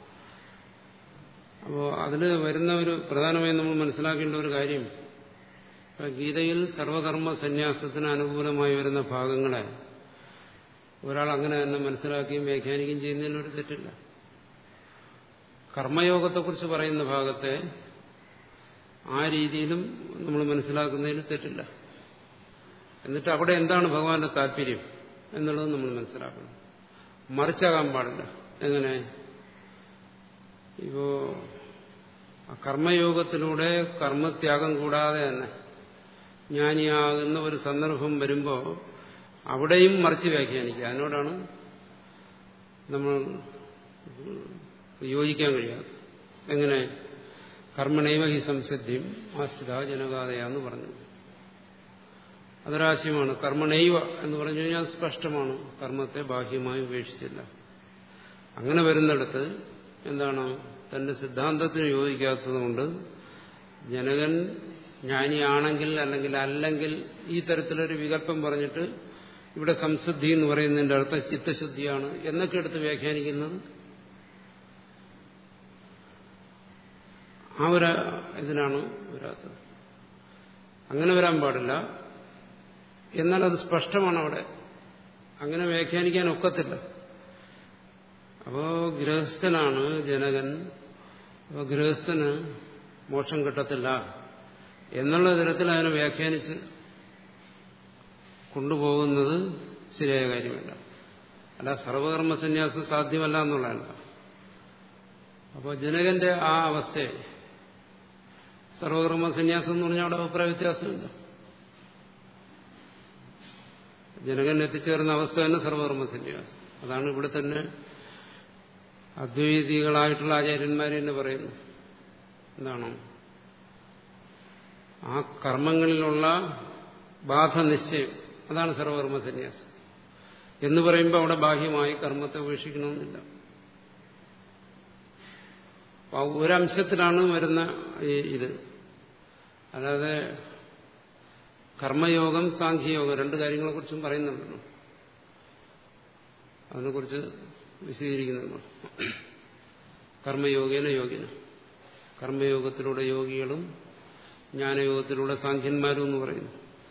അപ്പോൾ അതിൽ വരുന്ന ഒരു പ്രധാനമായി നമ്മൾ മനസ്സിലാക്കേണ്ട ഒരു കാര്യം ഗീതയിൽ സർവകർമ്മ സന്യാസത്തിന് അനുകൂലമായി വരുന്ന ഭാഗങ്ങളെ ഒരാൾ അങ്ങനെ തന്നെ മനസ്സിലാക്കുകയും വ്യാഖ്യാനിക്കുകയും ചെയ്യുന്നതിൽ ഒരു തെറ്റില്ല കർമ്മയോഗത്തെക്കുറിച്ച് പറയുന്ന ഭാഗത്തെ ആ രീതിയിലും നമ്മൾ മനസ്സിലാക്കുന്നതിൽ തെറ്റില്ല എന്നിട്ട് അവിടെ എന്താണ് ഭഗവാന്റെ താല്പര്യം എന്നുള്ളത് നമ്മൾ മനസ്സിലാക്കണം മറിച്ചാകാൻ പാടില്ല എങ്ങനെ ഇപ്പോ കർമ്മയോഗത്തിലൂടെ കർമ്മത്യാഗം കൂടാതെ തന്നെ ജ്ഞാനിയാകുന്ന ഒരു സന്ദർഭം വരുമ്പോൾ അവിടെയും മറിച്ച് വ്യാഖ്യാനിക്കുക അതിനോടാണ് നമ്മൾ യോജിക്കാൻ കഴിയാതെ എങ്ങനെ കർമ്മണൈവ ഹി സംസിദ്ധിയും ആസ്ഥിത ജനകാതയാന്ന് പറഞ്ഞു അതൊരാശയമാണ് കർമ്മണൈവ എന്ന് പറഞ്ഞു കഴിഞ്ഞാൽ സ്പഷ്ടമാണ് കർമ്മത്തെ ബാഹ്യമായി ഉപേക്ഷിച്ചില്ല അങ്ങനെ വരുന്നിടത്ത് എന്താണ് തന്റെ സിദ്ധാന്തത്തിന് യോജിക്കാത്തതുകൊണ്ട് ജനകൻ ജ്ഞാനിയാണെങ്കിൽ അല്ലെങ്കിൽ അല്ലെങ്കിൽ ഈ തരത്തിലൊരു വികല്പം പറഞ്ഞിട്ട് ഇവിടെ സംശുദ്ധി എന്ന് പറയുന്നതിന്റെ അർത്ഥം ചിത്തശുദ്ധിയാണ് എന്നൊക്കെ എടുത്ത് വ്യാഖ്യാനിക്കുന്നത് ആ ഒരു ഇതിനാണ് വരാത്തത് അങ്ങനെ വരാൻ പാടില്ല എന്നാൽ അത് സ്പഷ്ടമാണ് അവിടെ അങ്ങനെ വ്യാഖ്യാനിക്കാൻ ഒക്കത്തില്ല അപ്പോ ഗൃഹസ്ഥനാണ് ജനകൻ അപ്പോ ഗൃഹസ്ഥന് മോക്ഷം കിട്ടത്തില്ല എന്നുള്ള തരത്തിൽ അതിനെ വ്യാഖ്യാനിച്ച് കൊണ്ടുപോകുന്നത് ശരിയായ കാര്യമല്ല അല്ല സർവകർമ്മ സന്യാസം സാധ്യമല്ല എന്നുള്ളതല്ല അപ്പോൾ ജനകന്റെ ആ അവസ്ഥയെ സർവകർമ്മ സന്യാസം എന്ന് പറഞ്ഞാൽ അവിടെ അഭിപ്രായ വ്യത്യാസമില്ല ജനകൻ എത്തിച്ചേർന്ന അവസ്ഥ തന്നെ സർവകർമ്മ സന്യാസം അതാണ് ഇവിടെ തന്നെ അദ്വൈതികളായിട്ടുള്ള ആചാര്യന്മാരെ തന്നെ പറയുന്നു എന്താണോ ആ കർമ്മങ്ങളിലുള്ള ബാധ നിശ്ചയം അതാണ് സർവകർമ്മ സന്യാസം എന്ന് പറയുമ്പോൾ അവിടെ ബാഹ്യമായി കർമ്മത്തെ ഉപേക്ഷിക്കണമെന്നില്ല ഒരംശത്തിലാണ് വരുന്ന ഈ ഇത് അല്ലാതെ കർമ്മയോഗം സാഖ്യയോഗം രണ്ട് കാര്യങ്ങളെക്കുറിച്ചും പറയുന്നുണ്ടല്ലോ അതിനെക്കുറിച്ച് വിശദീകരിക്കുന്നുണ്ടോ കർമ്മയോഗേന യോഗിന കർമ്മയോഗത്തിലൂടെ യോഗികളും ജ്ഞാനയോഗത്തിലൂടെ സാഖ്യന്മാരും എന്ന് പറയുന്നു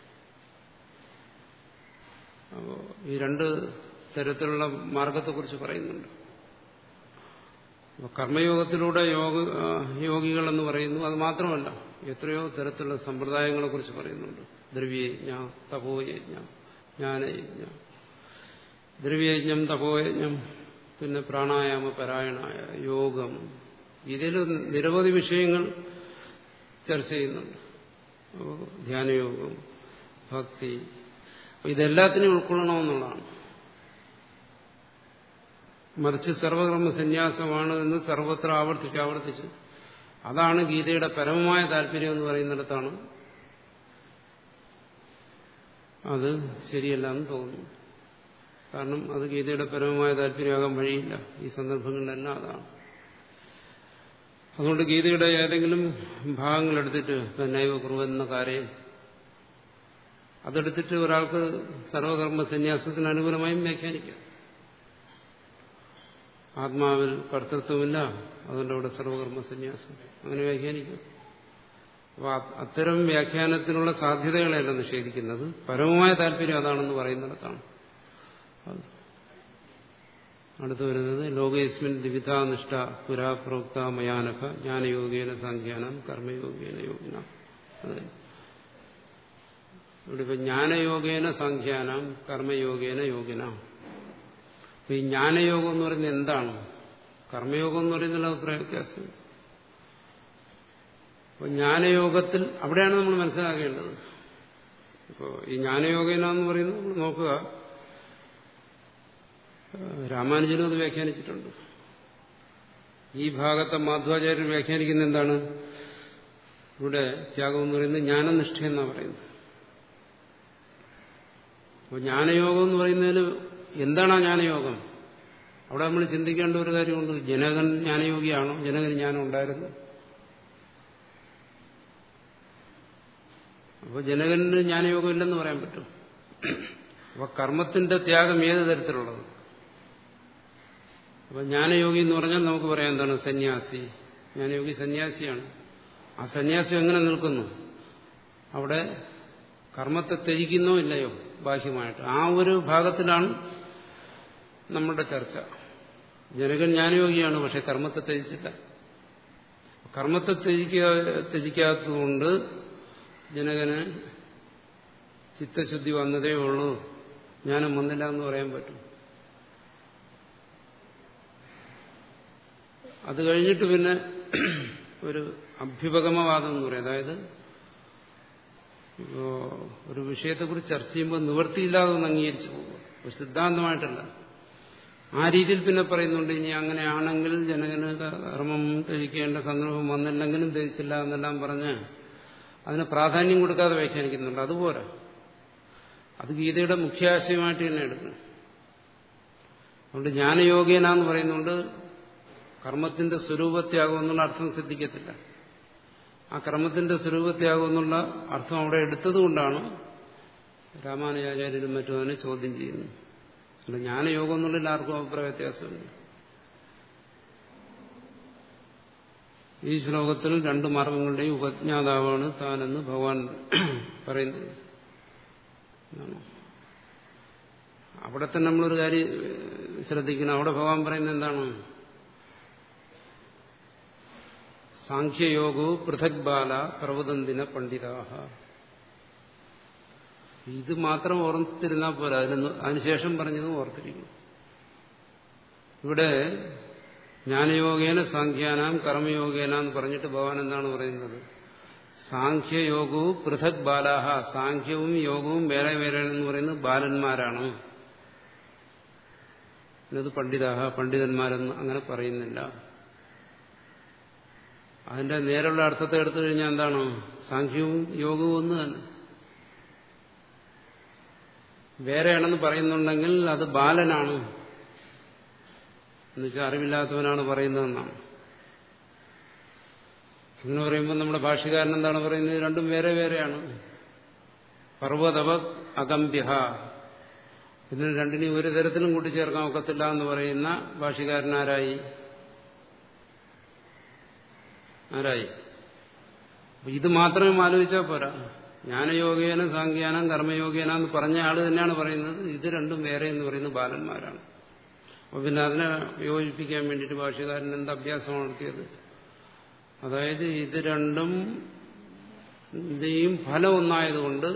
അപ്പോൾ ഈ രണ്ട് തരത്തിലുള്ള മാർഗത്തെക്കുറിച്ച് പറയുന്നുണ്ട് അപ്പോൾ കർമ്മയോഗത്തിലൂടെ യോഗ യോഗികൾ എന്ന് പറയുന്നു അത് മാത്രമല്ല എത്രയോ തരത്തിലുള്ള സമ്പ്രദായങ്ങളെ കുറിച്ച് പറയുന്നുണ്ട് ദ്രവ്യയജ്ഞ തപോയജ്ഞ ജ്ഞാനയജ്ഞ ദ്രവ്യയജ്ഞം തപോയജ്ഞം പിന്നെ പ്രാണായാമ പരായണായ യോഗം ഇതിൽ നിരവധി വിഷയങ്ങൾ ചർച്ച ചെയ്യുന്നുണ്ട് ധ്യാനയോഗം ഭക്തി ഇതെല്ലാത്തിനും ഉൾക്കൊള്ളണമെന്നുള്ളതാണ് മറിച്ച് സർവകർമ്മ സന്യാസമാണ് എന്ന് സർവത്ര ആവർത്തിച്ച് ആവർത്തിച്ച് അതാണ് ഗീതയുടെ പരമമായ താല്പര്യം എന്ന് പറയുന്നിടത്താണ് അത് ശരിയല്ല എന്ന് തോന്നുന്നു കാരണം അത് ഗീതയുടെ പരമമായ താല്പര്യമാകാൻ വഴിയില്ല ഈ സന്ദർഭങ്ങളിലെല്ലാം അതാണ് അതുകൊണ്ട് ഗീതയുടെ ഏതെങ്കിലും ഭാഗങ്ങൾ എടുത്തിട്ട് തന്നൈവ കുറുവെന്ന കാര്യം അതെടുത്തിട്ട് ഒരാൾക്ക് സർവകർമ്മ സന്യാസത്തിന് അനുകൂലമായും വ്യാഖ്യാനിക്കാം ആത്മാവിൽ കർത്തൃത്വമില്ല അതുകൊണ്ട് അവിടെ സർവകർമ്മ സന്യാസം അങ്ങനെ വ്യാഖ്യാനിക്കും അപ്പോൾ അത്തരം വ്യാഖ്യാനത്തിനുള്ള സാധ്യതകളെയല്ല നിഷേധിക്കുന്നത് പരമമായ താല്പര്യം അതാണെന്ന് പറയുന്നിടത്താണ് അടുത്തു വരുന്നത് ലോകയസ്മിൻ ദിവിധാനിഷ്ഠ പുരാ പ്രോക്ത മയാനഖ ജ്ഞാനയോഗേന സംഖ്യാനം കർമ്മയോഗേന യോഗിന അതെ ഇവിടെ ഇപ്പൊ ജ്ഞാനയോഗേന സംഖ്യാനം കർമ്മയോഗേന യോഗിന അപ്പൊ ഈ ജ്ഞാനയോഗം എന്ന് പറയുന്നത് എന്താണ് കർമ്മയോഗം എന്ന് പറയുന്നതിൽ അഭിപ്രായ വ്യത്യാസം അപ്പൊ ജ്ഞാനയോഗത്തിൽ അവിടെയാണ് നമ്മൾ മനസ്സിലാക്കേണ്ടത് ഇപ്പോൾ ഈ ജ്ഞാനയോഗേന എന്ന് പറയുന്നത് നമ്മൾ നോക്കുക രാമാനുജനും അത് വ്യാഖ്യാനിച്ചിട്ടുണ്ട് ഈ ഭാഗത്തെ മാധ്വാചാര്യർ വ്യാഖ്യാനിക്കുന്ന എന്താണ് ഇവിടെ ത്യാഗം എന്ന് പറയുന്നത് ജ്ഞാനനിഷ്ഠ എന്നാണ് പറയുന്നത് അപ്പോൾ ജ്ഞാനയോഗം എന്ന് പറയുന്നതിൽ എന്താണ് ആ ജ്ഞാനയോഗം അവിടെ നമ്മൾ ചിന്തിക്കേണ്ട ഒരു കാര്യമുണ്ട് ജനകൻ ജ്ഞാനയോഗിയാണോ ജനകന് ജ്ഞാനം ഉണ്ടായിരുന്നു അപ്പോൾ ജനകന് ജ്ഞാനയോഗം ഇല്ലെന്ന് പറയാൻ പറ്റും അപ്പോൾ കർമ്മത്തിന്റെ ത്യാഗം ഏത് തരത്തിലുള്ളത് അപ്പൊ ജ്ഞാനയോഗി എന്ന് പറഞ്ഞാൽ നമുക്ക് പറയാം എന്താണ് സന്യാസി ജ്ഞാനയോഗി സന്യാസിയാണ് ആ സന്യാസി എങ്ങനെ നിൽക്കുന്നു അവിടെ കർമ്മത്തെ ത്യജിക്കുന്നോ ഇല്ലയോ ബാഹ്യമായിട്ട് ആ ഒരു ഭാഗത്തിലാണ് നമ്മുടെ ചർച്ച ജനകൻ ജ്ഞാനയോഗിയാണ് പക്ഷെ കർമ്മത്തെ ത്യജിച്ചില്ല കർമ്മത്തെ ത്യജിക്കുക ത്യജിക്കാത്തതുകൊണ്ട് ജനകന് ചിത്തശുദ്ധി വന്നതേ ഉള്ളൂ ജ്ഞാനം വന്നില്ല എന്ന് പറയാൻ പറ്റും അത് കഴിഞ്ഞിട്ട് പിന്നെ ഒരു അഭ്യുപഗമവാദം എന്ന് പറയും അതായത് ഇപ്പോ ഒരു വിഷയത്തെക്കുറിച്ച് ചർച്ച ചെയ്യുമ്പോൾ നിവൃത്തിയില്ലാതെ ഒന്ന് അംഗീകരിച്ചു പോകുക ഒരു സിദ്ധാന്തമായിട്ടല്ല ആ രീതിയിൽ പിന്നെ പറയുന്നുണ്ട് ഇനി അങ്ങനെയാണെങ്കിൽ ജനകന് കർമ്മം ധരിക്കേണ്ട സന്ദർഭം വന്നില്ലെങ്കിലും ധരിച്ചില്ല എന്നെല്ലാം പറഞ്ഞ് അതിന് പ്രാധാന്യം കൊടുക്കാതെ വ്യാഖ്യാനിക്കുന്നുണ്ട് അതുപോലെ അത് ഗീതയുടെ മുഖ്യാശയമായിട്ട് തന്നെ എടുക്കണം അതുകൊണ്ട് ജ്ഞാനയോഗേന എന്ന് പറയുന്നുണ്ട് കർമ്മത്തിന്റെ സ്വരൂപത്യാഗം എന്നുള്ള അർത്ഥം സിദ്ധിക്കത്തില്ല ആ കർമ്മത്തിന്റെ സ്വരൂപത്യാഗം എന്നുള്ള അർത്ഥം അവിടെ എടുത്തതുകൊണ്ടാണ് രാമാനുജാചാര്യരും മറ്റും അതിനെ ചോദ്യം ചെയ്യുന്നത് അല്ല ജ്ഞാനയോഗം എന്നുള്ളതിൽ ആർക്കും അഭിപ്രായ വ്യത്യാസമുണ്ട് ഈ ശ്ലോകത്തിൽ രണ്ട് മാർഗങ്ങളുടെയും ഉപജ്ഞാതാവാണ് താനെന്ന് ഭഗവാൻ പറയുന്നത് എന്നാണ് അവിടെ തന്നെ നമ്മളൊരു കാര്യം ശ്രദ്ധിക്കണം അവിടെ ഭഗവാൻ പറയുന്നത് എന്താണ് സാഖ്യയോഗോ പൃഥക് ബാല പ്രവദന്തിന പണ്ഡിതാഹ ഇത് മാത്രം ഓർത്തിരുന്നാൽ പോരാ അതിന് അതിനുശേഷം പറഞ്ഞതും ഓർത്തിരിക്കണം ഇവിടെ ജ്ഞാനയോഗേന സാഖ്യാനാം കർമ്മയോഗേന എന്ന് പറഞ്ഞിട്ട് ഭഗവാൻ എന്താണ് പറയുന്നത് സാഖ്യയോഗവും പൃഥക് ബാലാഹ സാഖ്യവും യോഗവും വേറെ വേറെ എന്ന് പറയുന്നത് ബാലന്മാരാണ് ഇത് പണ്ഡിതാഹ പണ്ഡിതന്മാരെന്ന് അങ്ങനെ പറയുന്നില്ല അതിന്റെ നേരെയുള്ള അർത്ഥത്തെ എടുത്തു കഴിഞ്ഞാൽ എന്താണ് സാഖ്യവും യോഗവും ഒന്ന് തന്നെ വേറെയാണെന്ന് പറയുന്നുണ്ടെങ്കിൽ അത് ബാലനാണ് എന്നുവെച്ചാൽ അറിവില്ലാത്തവനാണ് പറയുന്നതെന്നാണ് എന്ന് പറയുമ്പോൾ നമ്മുടെ ഭാഷകാരൻ എന്താണ് പറയുന്നത് രണ്ടും വേറെ വേറെയാണ് പർവ്വതവ അകമ്പ്യ ഇതിന് രണ്ടിനെയും ഒരു തരത്തിലും കൂട്ടിച്ചേർക്കാൻ ഒക്കത്തില്ല എന്ന് പറയുന്ന ഭാഷകാരനാരായി ആരായി ഇത് മാത്രമേ ആലോചിച്ചാൽ പോരാ ജ്ഞാനയോഗേന സാങ്ക്യാനം കർമ്മയോഗേന എന്ന് പറഞ്ഞ ആള് തന്നെയാണ് പറയുന്നത് ഇത് രണ്ടും വേറെ എന്ന് പറയുന്നത് ബാലന്മാരാണ് അപ്പൊ പിന്നെ അതിനെ യോജിപ്പിക്കാൻ വേണ്ടിയിട്ട് ഭാഷകാരൻ എന്ത് അഭ്യാസം നടത്തിയത് അതായത് ഇത് രണ്ടും ഇതിയും ഫലം ഒന്നായതുകൊണ്ട്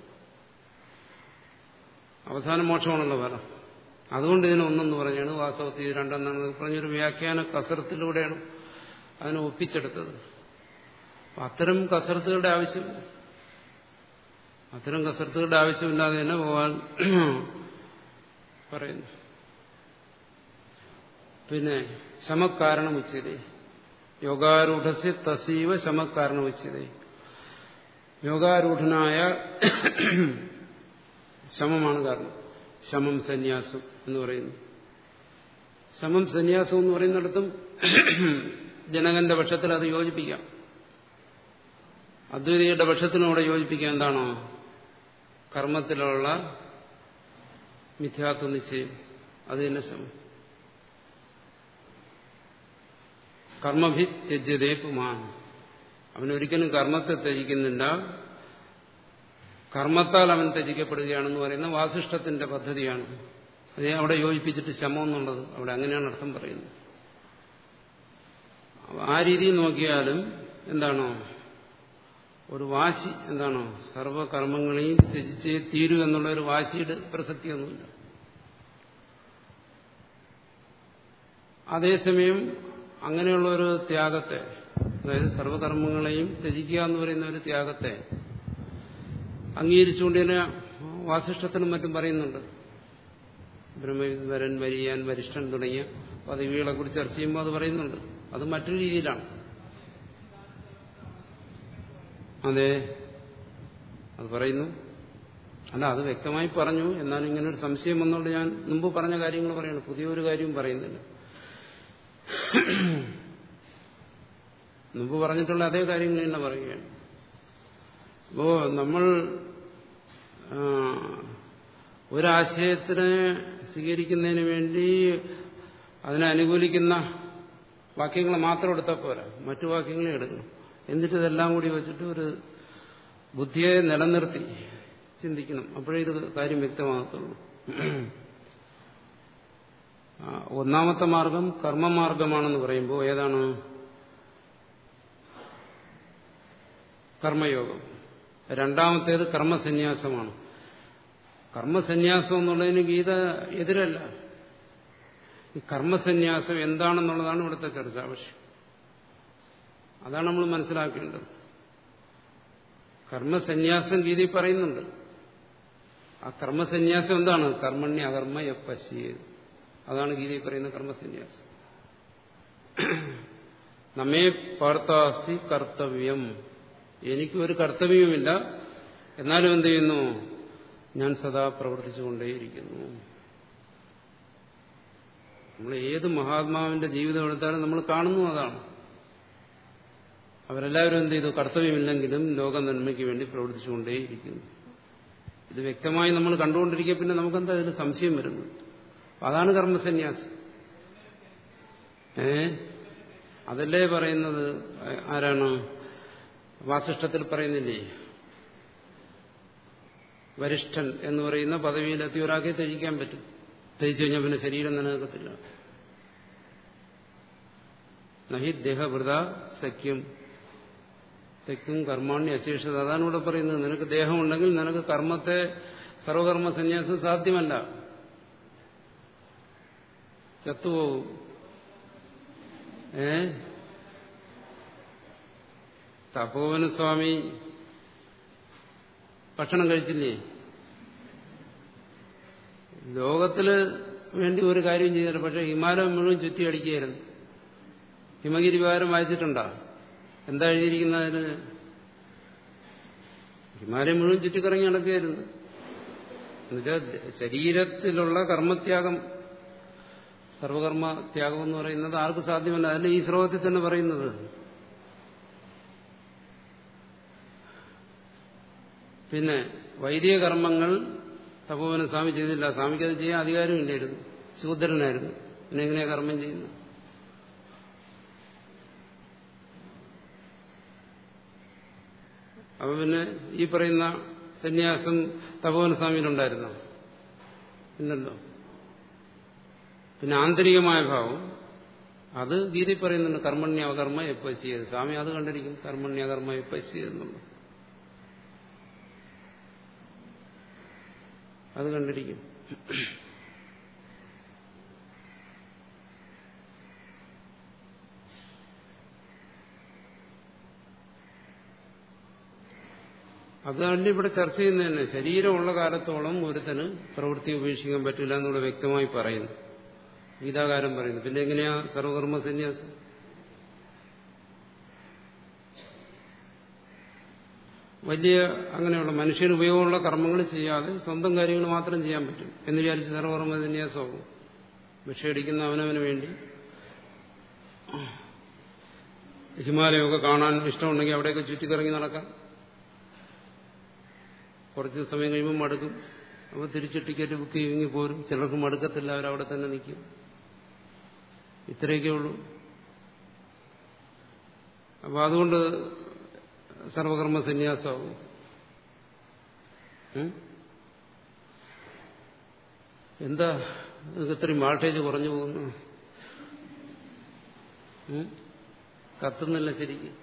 അവസാന മോക്ഷമാണല്ലോ ഫലം അതുകൊണ്ട് ഇതിനെ ഒന്നെന്ന് പറഞ്ഞാണ് വാസ്തവത്തിൽ ഇത് രണ്ടെന്നാണ് പറഞ്ഞൊരു വ്യാഖ്യാന കസരത്തിലൂടെയാണ് അതിനെ ഒപ്പിച്ചെടുത്തത് അത്തരം കസരത്തുകളുടെ ആവശ്യം അത്തരം കസരത്തുകളുടെ ആവശ്യമില്ലാതെ തന്നെ ഭഗവാൻ പറയുന്നു പിന്നെ ശമക്കാരണം ഉച്ചതേ യോഗാരൂഢസ് തസീവ ശമക്കാരണം ഉച്ചതേ യോഗാരൂഢനായ ശമമാണ് കാരണം ശമം സന്യാസം എന്ന് പറയുന്നു ശമം സന്യാസം എന്ന് പറയുന്നിടത്തും ജനകന്റെ പക്ഷത്തിൽ അത് യോജിപ്പിക്കാം അദ്വൈതിയുടെ പക്ഷത്തിനോടെ യോജിപ്പിക്കാൻ എന്താണോ കർമ്മത്തിലുള്ള മിഥ്യാത്വ നിശ്ചയം അത് തന്നെ ശമം കർമ്മഭി ത്യജ്യതേ പുമാൻ അവനൊരിക്കലും കർമ്മത്തെ ത്യജിക്കുന്നില്ല കർമ്മത്താൽ അവൻ ത്യജിക്കപ്പെടുകയാണെന്ന് പറയുന്ന വാസിഷ്ഠത്തിന്റെ പദ്ധതിയാണ് അതിനെ അവിടെ യോജിപ്പിച്ചിട്ട് ശമം എന്നുള്ളത് അവിടെ അങ്ങനെയാണ് അർത്ഥം പറയുന്നത് ആ രീതിയിൽ നോക്കിയാലും എന്താണോ ഒരു വാശി എന്താണോ സർവകർമ്മങ്ങളെയും ത്യജിച്ചേ തീരൂ എന്നുള്ള ഒരു വാശിയുടെ പ്രസക്തിയൊന്നുമില്ല അതേസമയം അങ്ങനെയുള്ള ഒരു ത്യാഗത്തെ അതായത് സർവകർമ്മങ്ങളെയും ത്യജിക്കുക എന്ന് പറയുന്ന ഒരു ത്യാഗത്തെ അംഗീകരിച്ചുകൊണ്ട് തന്നെ വാസിഷ്ഠത്തിനും മറ്റും പറയുന്നുണ്ട് ബ്രഹ്മവരൻ വരിയാൻ വരിഷ്ഠൻ തുടങ്ങിയ പദവികളെ കുറിച്ച് ചർച്ച ചെയ്യുമ്പോൾ അത് പറയുന്നുണ്ട് അത് മറ്റൊരു രീതിയിലാണ് അതെ അത് പറയുന്നു അല്ല അത് വ്യക്തമായി പറഞ്ഞു എന്നാൽ ഇങ്ങനെ ഒരു സംശയം വന്നുകൊണ്ട് ഞാൻ മുമ്പ് പറഞ്ഞ കാര്യങ്ങൾ പറയണം പുതിയൊരു കാര്യവും പറയുന്നില്ല മുമ്പ് പറഞ്ഞിട്ടുള്ള അതേ കാര്യങ്ങൾ തന്നെ പറയുകയാണ് അപ്പോ നമ്മൾ ഒരാശയത്തിനെ സ്വീകരിക്കുന്നതിന് വേണ്ടി അതിനെ അനുകൂലിക്കുന്ന വാക്യങ്ങൾ മാത്രം എടുത്താൽ പോരാ മറ്റു വാക്യങ്ങളെ എടുക്കണം എന്നിട്ട് ഇതെല്ലാം കൂടി വെച്ചിട്ട് ഒരു ബുദ്ധിയെ നിലനിർത്തി ചിന്തിക്കണം അപ്പോഴേ ഇത് കാര്യം വ്യക്തമാകത്തുള്ളൂ ഒന്നാമത്തെ മാർഗം കർമ്മമാർഗമാണെന്ന് പറയുമ്പോൾ ഏതാണ് കർമ്മയോഗം രണ്ടാമത്തേത് കർമ്മസന്യാസമാണ് കർമ്മസന്യാസം എന്നുള്ളതിന് ഗീത എതിരല്ല ഈ കർമ്മസന്യാസം എന്താണെന്നുള്ളതാണ് ഇവിടുത്തെ ചർച്ച ആവശ്യം അതാണ് നമ്മൾ മനസ്സിലാക്കേണ്ടത് കർമ്മസന്യാസം ഗീതയിൽ പറയുന്നുണ്ട് ആ കർമ്മസന്യാസം എന്താണ് കർമ്മണ്യ അകർമ്മ എപ്പശ്യത് അതാണ് ഗീതയിൽ പറയുന്ന കർമ്മസന്യാസം നമ്മെ പാർത്താസ്തി കർത്തവ്യം എനിക്കൊരു കർത്തവ്യവുമില്ല എന്നാലും എന്ത് ചെയ്യുന്നു ഞാൻ സദാ പ്രവർത്തിച്ചുകൊണ്ടേയിരിക്കുന്നു നമ്മൾ ഏത് മഹാത്മാവിന്റെ ജീവിതം എടുത്താലും നമ്മൾ കാണുന്നു അതാണ് അവരെല്ലാവരും എന്ത് ചെയ്തു കർത്തവ്യമില്ലെങ്കിലും ലോക നന്മയ്ക്ക് വേണ്ടി പ്രവർത്തിച്ചുകൊണ്ടേയിരിക്കുന്നു ഇത് വ്യക്തമായി നമ്മൾ കണ്ടുകൊണ്ടിരിക്കുക പിന്നെ നമുക്കെന്താ ഇതിന് സംശയം വരുന്നത് അതാണ് കർമ്മസന്യാസം ഏ അതല്ലേ പറയുന്നത് ആരാണ് വാസിഷ്ടത്തിൽ പറയുന്നില്ലേ വരിഷ്ഠൻ എന്ന് പറയുന്ന പദവിയിലെത്തി ഒരാൾക്കെ ത്യജിക്കാൻ പറ്റും ത്യജിച്ചു കഴിഞ്ഞാൽ പിന്നെ ശരീരം നിലനിൽക്കത്തില്ല നഹി ദേഹവൃത സഖ്യം തെക്കും കർമാണ്യ അശേഷത അതാണ് ഇവിടെ പറയുന്നത് നിനക്ക് ദേഹമുണ്ടെങ്കിൽ നിനക്ക് കർമ്മത്തെ സർവകർമ്മ സന്യാസം സാധ്യമല്ല ചത്തുപോകും ഏ തപോവന സ്വാമി ഭക്ഷണം കഴിച്ചില്ലേ ലോകത്തില് വേണ്ടി ഒരു കാര്യം ചെയ്തില്ല പക്ഷെ ഹിമാലയം മുഴുവൻ ചുറ്റി അടിക്കുകയായിരുന്നു ഹിമഗിരി വിഹാരം വായിച്ചിട്ടുണ്ടോ എന്താ എഴുതിയിരിക്കുന്നതിന് ഹിമാലയം മുഴുവൻ ചുറ്റിക്കറങ്ങി നടക്കുകയായിരുന്നു എന്നുവെച്ചാൽ ശരീരത്തിലുള്ള കർമ്മത്യാഗം സർവകർമ്മ ത്യാഗം എന്ന് പറയുന്നത് ആർക്ക് സാധ്യമല്ല അതല്ല ഈ ശ്ലോകത്തിൽ തന്നെ പറയുന്നത് പിന്നെ വൈദിക കർമ്മങ്ങൾ തപോവന സ്വാമി ചെയ്തില്ല സ്വാമിക്ക് അത് ചെയ്യാൻ അധികാരമില്ലായിരുന്നു ശൂദ്രനായിരുന്നു പിന്നെ എങ്ങനെയാ കർമ്മം ചെയ്യുന്നത് അപ്പൊ പിന്നെ ഈ പറയുന്ന സന്യാസം തപോവന സ്വാമിയിലുണ്ടായിരുന്നോ ഇല്ലല്ലോ പിന്നെ ആന്തരികമായ ഭാവം അത് ഗീതി പറയുന്നുണ്ട് കർമ്മണ്യകർമ്മ എപ്പശ്യത് സ്വാമി അത് കണ്ടിരിക്കും കർമ്മണ്യകർമ്മ എപ്പശ്യത് എന്നുള്ളത് അത് കണ്ടിരിക്കും അതുകൊണ്ട് ഇവിടെ ചർച്ച ചെയ്യുന്നത് തന്നെ ശരീരമുള്ള കാലത്തോളം ഒരുത്തന് പ്രവൃത്തി ഉപേക്ഷിക്കാൻ പറ്റില്ല എന്നുള്ള വ്യക്തമായി പറയുന്നു ഗീതാകാരം പറയുന്നു പിന്നെ എങ്ങനെയാ സർവകർമ്മ സന്യാസം വലിയ അങ്ങനെയുള്ള മനുഷ്യന് ഉപയോഗമുള്ള കർമ്മങ്ങൾ ചെയ്യാതെ സ്വന്തം കാര്യങ്ങൾ മാത്രം ചെയ്യാൻ പറ്റും എന്ന് വിചാരിച്ച് സർവകർമ്മ സന്യാസമാകും ഭിക്ഷയടിക്കുന്ന അവനവന് വേണ്ടി ഹിമാലയമൊക്കെ കാണാൻ ഇഷ്ടമുണ്ടെങ്കിൽ അവിടെയൊക്കെ ചുറ്റിക്കറങ്ങി നടക്കാം കുറച്ച് സമയം കഴിയുമ്പോൾ മടുക്കും അപ്പോൾ തിരിച്ച് ടിക്കറ്റ് ബുക്ക് ചെയ്യുമെങ്കിൽ പോരും ചിലർക്ക് മടുക്കത്തില്ല അവരവിടെ തന്നെ നിൽക്കും ഇത്രയൊക്കെ ഉള്ളൂ അപ്പോൾ അതുകൊണ്ട് സർവകർമ്മ സന്യാസമാവും എന്താ നിങ്ങൾക്ക് ഇത്രയും വാൾട്ടേജ് കുറഞ്ഞു പോകുന്നു കത്തുന്നില്ല ശരിക്ക്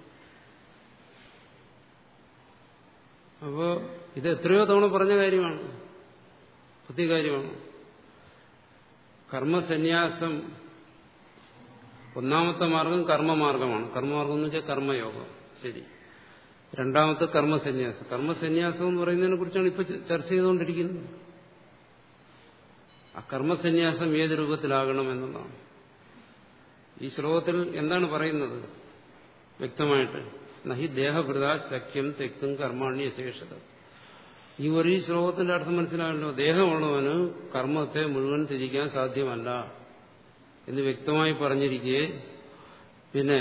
അപ്പോ ഇത് എത്രയോ തവണ പറഞ്ഞ കാര്യമാണ് പുതിയ കാര്യമാണ് കർമ്മസന്യാസം ഒന്നാമത്തെ മാർഗം കർമ്മമാർഗമാണ് കർമ്മമാർഗം എന്ന് വെച്ചാൽ കർമ്മയോഗം ശരി രണ്ടാമത്തെ കർമ്മസന്യാസം കർമ്മസന്യാസം എന്ന് പറയുന്നതിനെ കുറിച്ചാണ് ഇപ്പൊ ചർച്ച ചെയ്തുകൊണ്ടിരിക്കുന്നത് ആ കർമ്മസന്യാസം ഏത് രൂപത്തിലാകണം എന്നതാണ് ഈ ശ്ലോകത്തിൽ എന്താണ് പറയുന്നത് വ്യക്തമായിട്ട് നഹി ദേഹഭൃത സഖ്യം തെക്കും കർമാണ്യ ശേഷത ഈ ഒരു ശ്ലോകത്തിന്റെ അർത്ഥം മനസ്സിലായല്ലോ ദേഹമുള്ളവന് കർമ്മത്തെ മുഴുവൻ തിരിക്കാൻ സാധ്യമല്ല എന്ന് വ്യക്തമായി പറഞ്ഞിരിക്കെ പിന്നെ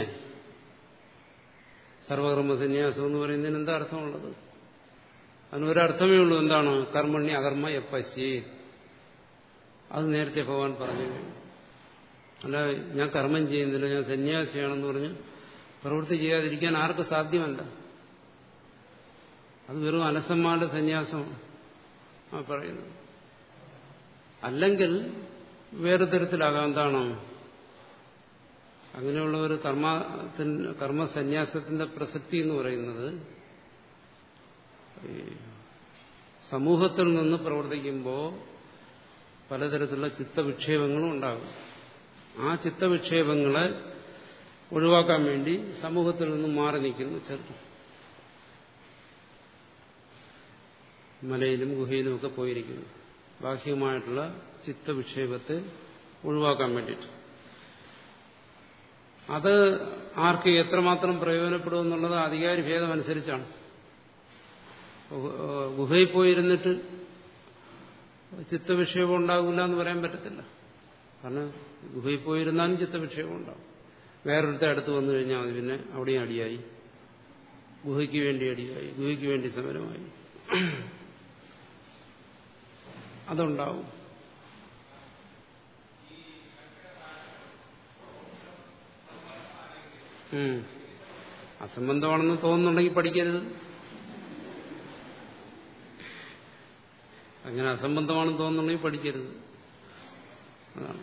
സർവകർമ്മ സന്യാസം എന്ന് പറയുന്നതിന് എന്താ അർത്ഥമുള്ളത് അതിന് ഒരർത്ഥമേ ഉള്ളൂ എന്താണ് കർമ്മണ്യ അകർമ്മ എപ്പശ്യേ അത് നേരത്തെ ഭഗവാൻ പറഞ്ഞു അല്ല ഞാൻ കർമ്മം ചെയ്യുന്നില്ല ഞാൻ സന്യാസിയാണെന്ന് പറഞ്ഞ് പ്രവൃത്തി ചെയ്യാതിരിക്കാൻ ആർക്ക് സാധ്യമല്ല അത് വെറും അലസന്മാരുടെ സന്യാസമാണ് ആ പറയുന്നത് അല്ലെങ്കിൽ വേറെ തരത്തിലാകാം എന്താണോ അങ്ങനെയുള്ള ഒരു കർമ്മത്തിന് കർമ്മസന്യാസത്തിന്റെ പ്രസക്തി എന്ന് പറയുന്നത് സമൂഹത്തിൽ നിന്ന് പ്രവർത്തിക്കുമ്പോൾ പലതരത്തിലുള്ള ചിത്തവിക്ഷേപങ്ങളും ഉണ്ടാകും ആ ചിത്തവിക്ഷേപങ്ങളെ ഒഴിവാക്കാൻ വേണ്ടി സമൂഹത്തിൽ നിന്നും മാറി നിൽക്കുന്നു ചെറുപ്പം മലയിലും ഗുഹയിലും ഒക്കെ പോയിരിക്കുന്നു ബാഹ്യമായിട്ടുള്ള ചിത്തവിക്ഷേപത്തെ ഒഴിവാക്കാൻ വേണ്ടിയിട്ട് അത് ആർക്ക് എത്രമാത്രം പ്രയോജനപ്പെടും എന്നുള്ളത് അധികാരി ഭേദം അനുസരിച്ചാണ് ഗുഹയിൽ പോയിരുന്നിട്ട് ചിത്തവിക്ഷേപം ഉണ്ടാകില്ല എന്ന് പറയാൻ പറ്റത്തില്ല കാരണം ഗുഹയിൽ പോയിരുന്നാലും ചിത്തവിക്ഷേപം ഉണ്ടാവും വേറൊരുത്തെ അടുത്ത് വന്നു കഴിഞ്ഞാൽ മതി പിന്നെ അവിടെയും അടിയായി ഗുഹയ്ക്ക് വേണ്ടി അടിയായി ഗുഹയ്ക്ക് വേണ്ടി സമരമായി അതുണ്ടാവും അസംബന്ധമാണെന്ന് തോന്നുന്നുണ്ടെങ്കിൽ പഠിക്കരുത് അങ്ങനെ അസംബന്ധമാണെന്ന് തോന്നുന്നുണ്ടെങ്കിൽ പഠിക്കരുത് അതാണ്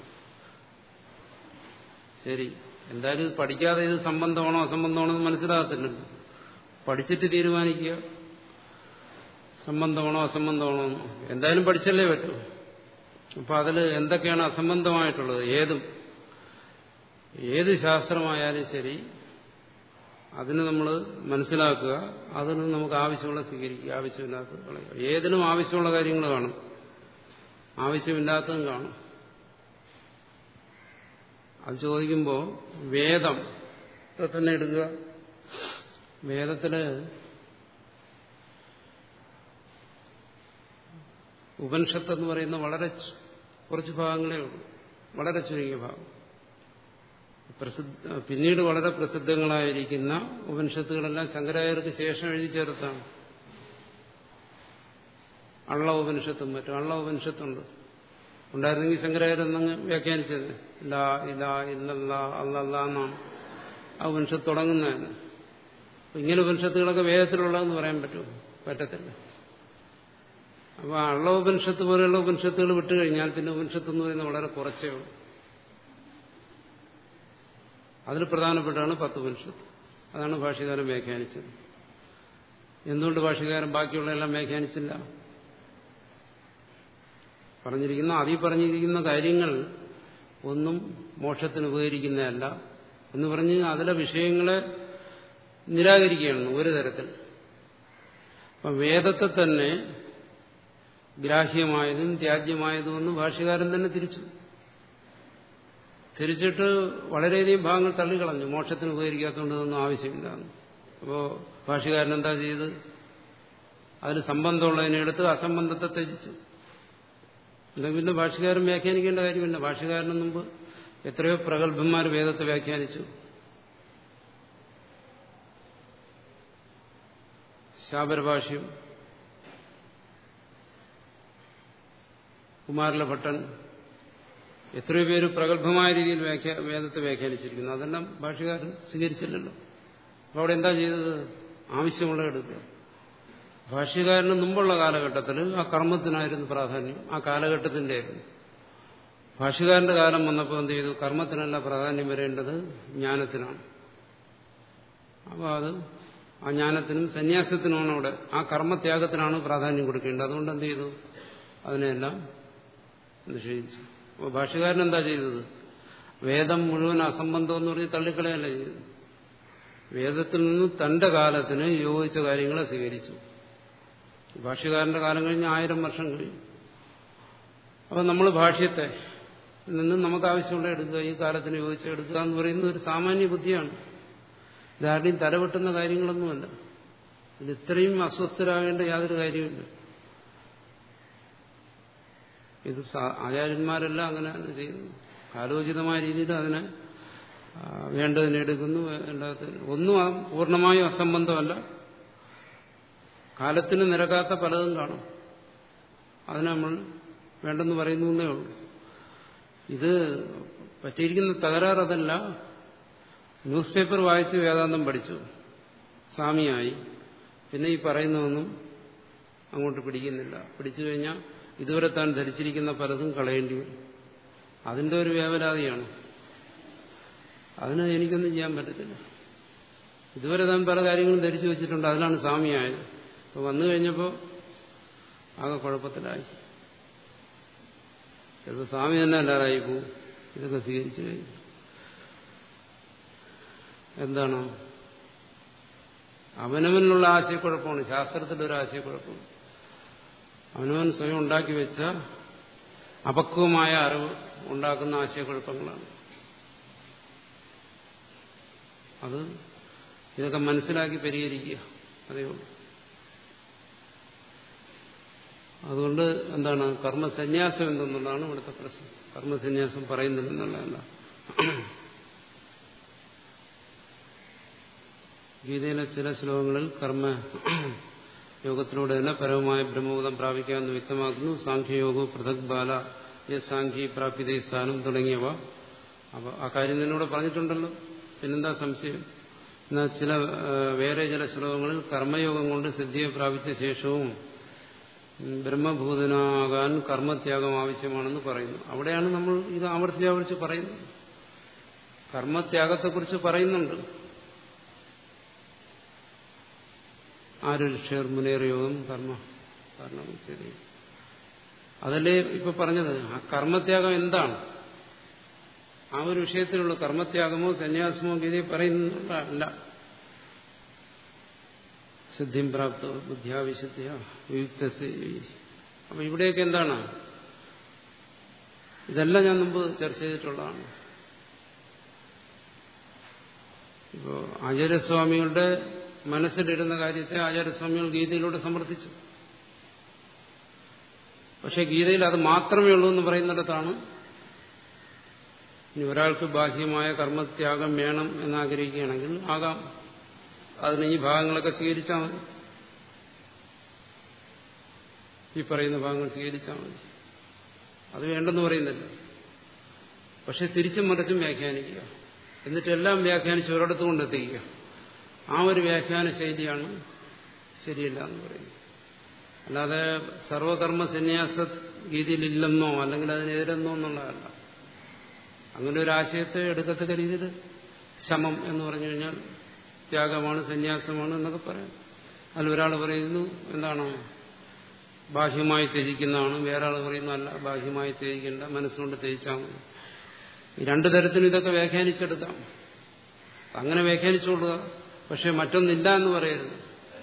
ശരി എന്തായാലും ഇത് പഠിക്കാതെ ഇത് സംബന്ധമാണോ അസംബന്ധമാണോ എന്ന് മനസ്സിലാകത്തില്ലല്ലോ പഠിച്ചിട്ട് തീരുമാനിക്കുക സംബന്ധമാണോ അസംബന്ധമാണോ എന്ന് എന്തായാലും പഠിച്ചല്ലേ പറ്റൂ അപ്പൊ അതിൽ എന്തൊക്കെയാണ് അസംബന്ധമായിട്ടുള്ളത് ഏതും ഏത് ശാസ്ത്രമായാലും ശരി അതിന് നമ്മൾ മനസ്സിലാക്കുക അതിന് നമുക്ക് ആവശ്യമുള്ള സ്വീകരിക്കുക ആവശ്യമില്ലാത്തത് കളയുക ഏതിനും ആവശ്യമുള്ള കാര്യങ്ങൾ കാണും ആവശ്യമില്ലാത്തതും കാണും അത് ചോദിക്കുമ്പോൾ വേദം തന്നെ എടുക്കുക വേദത്തില് ഉപനിഷത്ത് എന്ന് പറയുന്ന വളരെ കുറച്ച് ഭാഗങ്ങളേ ഉള്ളൂ വളരെ ചുരുങ്ങിയ ഭാഗം പ്രസിദ്ധ പിന്നീട് വളരെ പ്രസിദ്ധങ്ങളായിരിക്കുന്ന ഉപനിഷത്തുകളെല്ലാം ശങ്കരാചാര്യർക്ക് ശേഷം എഴുതി ചേർത്താണ് അള്ള ഉപനിഷത്തും മറ്റും അള്ള ഉപനിഷത്തുണ്ട് ഉണ്ടായിരുന്നെങ്കിൽ ശങ്കരാചാര്യൻ എന്നങ്ങ് വ്യാഖ്യാനിച്ചത് ഇല്ല ഇല്ല ഇല്ലല്ല അല്ലല്ല എന്നാണ് ആ ഉപനിഷത്ത് തുടങ്ങുന്നതന്നെ ഇങ്ങനെ ഉപനിഷത്തുകളൊക്കെ വേദത്തിലുള്ളതെന്ന് പറയാൻ പറ്റുമോ പറ്റത്തില്ല അപ്പോൾ അള്ള ഉപനിഷത്ത് പോലെയുള്ള ഉപനിഷത്തുകൾ വിട്ടുകഴിഞ്ഞാൽ പിന്നെ ഉപനിഷത്ത് എന്ന് പറയുന്നത് വളരെ കുറച്ചേ ഉള്ളൂ അതിൽ പ്രധാനപ്പെട്ടാണ് പത്ത് ഉപനിഷത്ത് അതാണ് ഭാഷ്യകാരൻ വ്യാഖ്യാനിച്ചത് എന്തുകൊണ്ട് ഭാഷ്യകാരൻ ബാക്കിയുള്ളതെല്ലാം വ്യാഖ്യാനിച്ചില്ല പറഞ്ഞിരിക്കുന്ന അതിൽ പറഞ്ഞിരിക്കുന്ന കാര്യങ്ങൾ ഒന്നും മോക്ഷത്തിന് ഉപകരിക്കുന്നതല്ല എന്ന് പറഞ്ഞ് അതിലെ വിഷയങ്ങളെ നിരാകരിക്കുകയാണ് ഒരു തരത്തിൽ അപ്പം വേദത്തെ തന്നെ ഗ്രാഹ്യമായതും ത്യാജ്യമായതും എന്ന് ഭാഷ്യകാരൻ തന്നെ തിരിച്ചു തിരിച്ചിട്ട് വളരെയധികം ഭാഗങ്ങൾ തള്ളിക്കളഞ്ഞു മോക്ഷത്തിന് ഉപകരിക്കാത്തതുകൊണ്ട് ഇതൊന്നും ആവശ്യമില്ല അപ്പോൾ ഭാഷ്യകാരൻ എന്താ ചെയ്ത് അതിന് സംബന്ധമുള്ളതിനെ എടുത്ത് അസംബന്ധത്തെ ത്യജിച്ചു അല്ലെങ്കിൽ പിന്നെ ഭാഷകാരൻ വ്യാഖ്യാനിക്കേണ്ട കാര്യമില്ല ഭാഷകാരന് മുമ്പ് എത്രയോ പ്രഗത്ഭന്മാർ വേദത്തെ വ്യാഖ്യാനിച്ചു ശാബരഭാഷ്യം കുമാരല ഭട്ടൻ എത്രയോ പേര് പ്രഗത്ഭമായ രീതിയിൽ വേദത്തെ വ്യാഖ്യാനിച്ചിരിക്കുന്നു അതെല്ലാം ഭാഷകാരൻ സ്വീകരിച്ചില്ലല്ലോ അപ്പോൾ അവിടെ എന്താ ചെയ്തത് ആവശ്യമുള്ള എടുക്കുക ഭാഷ്യകാരന് മുമ്പുള്ള കാലഘട്ടത്തിൽ ആ കർമ്മത്തിനായിരുന്നു പ്രാധാന്യം ആ കാലഘട്ടത്തിന്റെ ആയിരുന്നു ഭാഷ്യകാരന്റെ കാലം വന്നപ്പോൾ എന്ത് ചെയ്തു കർമ്മത്തിനല്ല പ്രാധാന്യം വരേണ്ടത് ജ്ഞാനത്തിനാണ് അപ്പോൾ അത് ആ ജ്ഞാനത്തിനും സന്യാസത്തിനുമാണ് അവിടെ ആ കർമ്മത്യാഗത്തിനാണ് പ്രാധാന്യം കൊടുക്കേണ്ടത് അതുകൊണ്ട് എന്ത് ചെയ്തു അതിനെല്ലാം നിഷേധിച്ചു അപ്പോൾ ഭാഷ്യകാരൻ എന്താ ചെയ്തത് വേദം മുഴുവൻ അസംബന്ധം എന്ന് പറഞ്ഞ് തള്ളിക്കളയല്ല ചെയ്തത് വേദത്തിൽ നിന്ന് തന്റെ കാലത്തിന് യോജിച്ച കാര്യങ്ങളെ സ്വീകരിച്ചു ഭാഷ്യകാരന്റെ കാലം കഴിഞ്ഞ് ആയിരം വർഷം കഴിഞ്ഞു അപ്പം നമ്മൾ ഭാഷ്യത്തെ നിന്ന് നമുക്ക് ആവശ്യമുള്ള എടുക്കുക ഈ കാലത്തിന് യോജിച്ച് എടുക്കുക എന്ന് പറയുന്ന ഒരു സാമാന്യ ബുദ്ധിയാണ് ഇതാരുടെയും തലവെട്ടുന്ന കാര്യങ്ങളൊന്നുമല്ല ഇത് ഇത്രയും അസ്വസ്ഥരാകേണ്ട യാതൊരു കാര്യമില്ല ഇത് ആചാര്യന്മാരെല്ലാം അങ്ങനെ തന്നെ ചെയ്യുന്നു കാലോചിതമായ രീതിയിൽ അതിനെ വേണ്ടതിനെ എടുക്കുന്നു വേണ്ടതിന് ഒന്നും പൂർണ്ണമായും അസംബന്ധമല്ല കാലത്തിന് നിരക്കാത്ത പലതും കാണും അതിന് നമ്മൾ വേണ്ടെന്ന് പറയുന്നു എന്നേ ഉള്ളൂ ഇത് പറ്റിയിരിക്കുന്ന തകരാറ് അതല്ല ന്യൂസ് പേപ്പർ വായിച്ച് വേദാന്തം പഠിച്ചു സ്വാമിയായി പിന്നെ ഈ പറയുന്നതൊന്നും അങ്ങോട്ട് പിടിക്കുന്നില്ല പിടിച്ചു കഴിഞ്ഞാൽ ഇതുവരെ താൻ ധരിച്ചിരിക്കുന്ന പലതും കളയേണ്ടി വരും അതിന്റെ ഒരു വേവലാതിയാണ് അതിന് എനിക്കൊന്നും ചെയ്യാൻ പറ്റത്തില്ല ഇതുവരെ താൻ പല കാര്യങ്ങളും ധരിച്ചു വെച്ചിട്ടുണ്ട് അതിലാണ് സ്വാമിയായത് അപ്പോൾ വന്നു കഴിഞ്ഞപ്പോൾ ആകെ കുഴപ്പത്തിലായി ചിലപ്പോൾ സ്വാമി തന്നെ അല്ലാതായി പോവും ഇതൊക്കെ സ്വീകരിച്ചു കഴിഞ്ഞു എന്താണ് അവനവനിലുള്ള ആശയക്കുഴപ്പമാണ് ശാസ്ത്രത്തിലൊരു ആശയക്കുഴപ്പം അവനവൻ സ്വയം ഉണ്ടാക്കി വെച്ച അപക്വമായ അറിവ് ഉണ്ടാക്കുന്ന ആശയക്കുഴപ്പങ്ങളാണ് അത് ഇതൊക്കെ മനസ്സിലാക്കി പരിഹരിക്കുക അതേ ഉള്ളൂ അതുകൊണ്ട് എന്താണ് കർമ്മസന്യാസം എന്തെന്നുള്ളതാണ് ഇവിടുത്തെ പ്രശ്നം കർമ്മസന്യാസം പറയുന്നില്ലെന്നുള്ളതല്ല ഗീതയിലെ ചില ശ്ലോകങ്ങളിൽ കർമ്മ യോഗത്തിലൂടെ തന്നെ പരമമായ ബ്രഹ്മബോധം പ്രാപിക്കാമെന്ന് വ്യക്തമാക്കുന്നു സാഖ്യയോഗവും പൃഥക് ബാല സാഖ്യ പ്രാപ്യതേ സ്ഥാനം തുടങ്ങിയവ അപ്പോൾ ആ കാര്യം തന്നെ പറഞ്ഞിട്ടുണ്ടല്ലോ പിന്നെന്താ സംശയം എന്നാൽ ചില വേറെ ചില ശ്ലോകങ്ങളിൽ കർമ്മയോഗം കൊണ്ട് സിദ്ധിയെ പ്രാപിച്ച ശേഷവും ബ്രഹ്മഭൂതനാകാൻ കർമ്മത്യാഗം ആവശ്യമാണെന്ന് പറയുന്നു അവിടെയാണ് നമ്മൾ ഇത് ആവർത്തിച്ച് ആവർത്തിച്ച് പറയുന്നത് കർമ്മത്യാഗത്തെക്കുറിച്ച് പറയുന്നുണ്ട് ആരുഷേർ മുനേറിയോഗം കർമ്മ കാരണം ശരി അതല്ലേ ഇപ്പൊ പറഞ്ഞത് ആ കർമ്മത്യാഗം എന്താണ് ആ ഒരു വിഷയത്തിലുള്ള കർമ്മത്യാഗമോ സന്യാസമോ ഗീതയെ പറയുന്നില്ല സിദ്ധിം പ്രാപ്തോ ബുദ്ധ്യാവിശുദ്ധിയ യുക്ത അപ്പൊ ഇവിടെയൊക്കെ എന്താണ് ഇതെല്ലാം ഞാൻ മുമ്പ് ചർച്ച ചെയ്തിട്ടുള്ളതാണ് ഇപ്പോ ആചാര്യസ്വാമികളുടെ മനസ്സിലിരുന്ന കാര്യത്തെ ആചാര്യസ്വാമികൾ ഗീതയിലൂടെ സമർത്ഥിച്ചു പക്ഷെ ഗീതയിൽ അത് മാത്രമേ ഉള്ളൂ എന്ന് പറയുന്നിടത്താണ് ഇനി ഒരാൾക്ക് ബാഹ്യമായ കർമ്മത്യാഗം വേണം എന്നാഗ്രഹിക്കുകയാണെങ്കിൽ ആകാം അതിന് ഈ ഭാഗങ്ങളൊക്കെ സ്വീകരിച്ചാൽ മതി ഈ പറയുന്ന ഭാഗങ്ങൾ സ്വീകരിച്ചാൽ മതി അത് വേണ്ടെന്ന് പറയുന്നില്ല പക്ഷെ തിരിച്ചും മറിച്ചും വ്യാഖ്യാനിക്കുക എന്നിട്ടെല്ലാം വ്യാഖ്യാനിച്ച് ഒരിടത്ത് കൊണ്ടെത്തിക്കുക ആ ഒരു വ്യാഖ്യാന ശൈലിയാണ് ശരിയല്ല എന്ന് പറയുന്നത് അല്ലാതെ സർവകർമ്മ സന്യാസ ഗീതിയിലില്ലെന്നോ അല്ലെങ്കിൽ അതിനെതിരെന്നോ എന്നുള്ളതല്ല അങ്ങനെ ഒരു ആശയത്തെ എടുക്കത്തക്ക രീതിയിൽ ശമം എന്ന് പറഞ്ഞു കഴിഞ്ഞാൽ ത്യാഗമാണ് സന്യാസമാണ് എന്നൊക്കെ പറയാം അതിൽ ഒരാൾ പറയുന്നു എന്താണ് ബാഹ്യമായി ത്യജിക്കുന്നതാണ് വേറെ ആൾ പറയുന്നു അല്ല ബാഹ്യമായി ത്യജിക്കേണ്ട മനസ്സുകൊണ്ട് ത്യജിച്ചാൽ മതി ഈ രണ്ടു തരത്തിലും ഇതൊക്കെ വ്യാഖ്യാനിച്ചെടുക്കാം അങ്ങനെ വ്യാഖ്യാനിച്ചുകൊള്ളുക പക്ഷെ മറ്റൊന്നില്ല എന്ന് പറയരുത്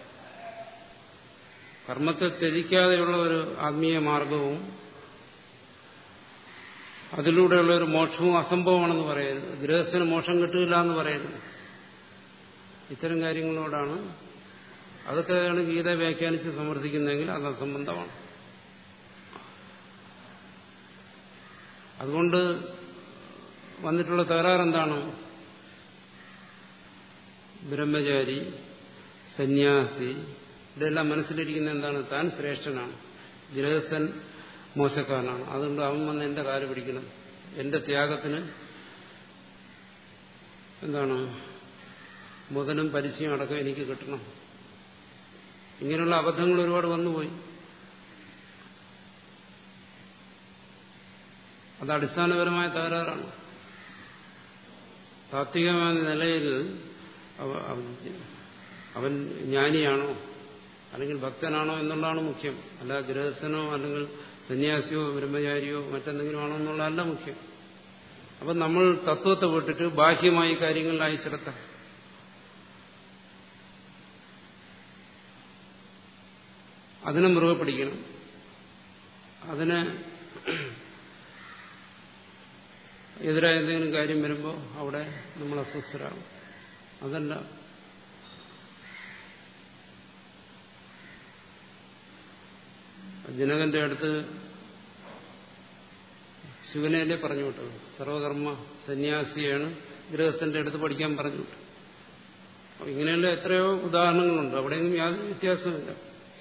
കർമ്മത്തെ ത്യജിക്കാതെയുള്ള ഒരു ആത്മീയ മാർഗവും അതിലൂടെയുള്ള ഒരു മോക്ഷവും അസംഭവമാണെന്ന് പറയരുത് ഗൃഹസ്ഥന് മോക്ഷം കിട്ടില്ല എന്ന് പറയരുത് ഇത്തരം കാര്യങ്ങളോടാണ് അതൊക്കെയാണ് ഗീത വ്യാഖ്യാനിച്ച് സമർത്ഥിക്കുന്നതെങ്കിൽ അത് അസംബന്ധമാണ് അതുകൊണ്ട് വന്നിട്ടുള്ള തകരാറെന്താണ് ബ്രഹ്മചാരി സന്യാസി ഇതെല്ലാം മനസ്സിലിരിക്കുന്ന എന്താണ് താൻ ശ്രേഷ്ഠനാണ് ഗൃഹസ്ഥൻ മോശക്കാരനാണ് അതുകൊണ്ട് അവൻ വന്ന് എന്റെ കാല് പിടിക്കണം എന്റെ ത്യാഗത്തിന് എന്താണ് മുതലും പരിചയം അടക്കം എനിക്ക് കിട്ടണം ഇങ്ങനെയുള്ള അബദ്ധങ്ങൾ ഒരുപാട് വന്നുപോയി അത് അടിസ്ഥാനപരമായ തകരാറാണ് താത്വികമായ നിലയിൽ അവൻ ജ്ഞാനിയാണോ അല്ലെങ്കിൽ ഭക്തനാണോ എന്നുള്ളതാണ് മുഖ്യം അല്ല ഗൃഹസ്ഥനോ അല്ലെങ്കിൽ സന്യാസിയോ ബ്രഹ്മചാരിയോ മറ്റെന്തെങ്കിലും ആണോ എന്നുള്ളതല്ല മുഖ്യം അപ്പം നമ്മൾ തത്വത്തെ വിട്ടിട്ട് ബാഹ്യമായി കാര്യങ്ങളിലായി ശ്രദ്ധ അതിനെ മുറുകെ പിടിക്കണം അതിന് എതിരായ എന്തെങ്കിലും കാര്യം വരുമ്പോൾ അവിടെ നമ്മൾ അസ്വസ്ഥരാകും അതല്ല ജനകന്റെ അടുത്ത് ശിവനെയല്ലേ പറഞ്ഞു വിട്ടത് സർവകർമ്മ സന്യാസിയാണ് ഗൃഹസ്ഥന്റെ അടുത്ത് പഠിക്കാൻ പറഞ്ഞു വിട്ടു അപ്പൊ ഇങ്ങനെയുള്ള എത്രയോ ഉദാഹരണങ്ങളുണ്ട് അവിടെയൊന്നും യാതൊരു വ്യത്യാസമില്ല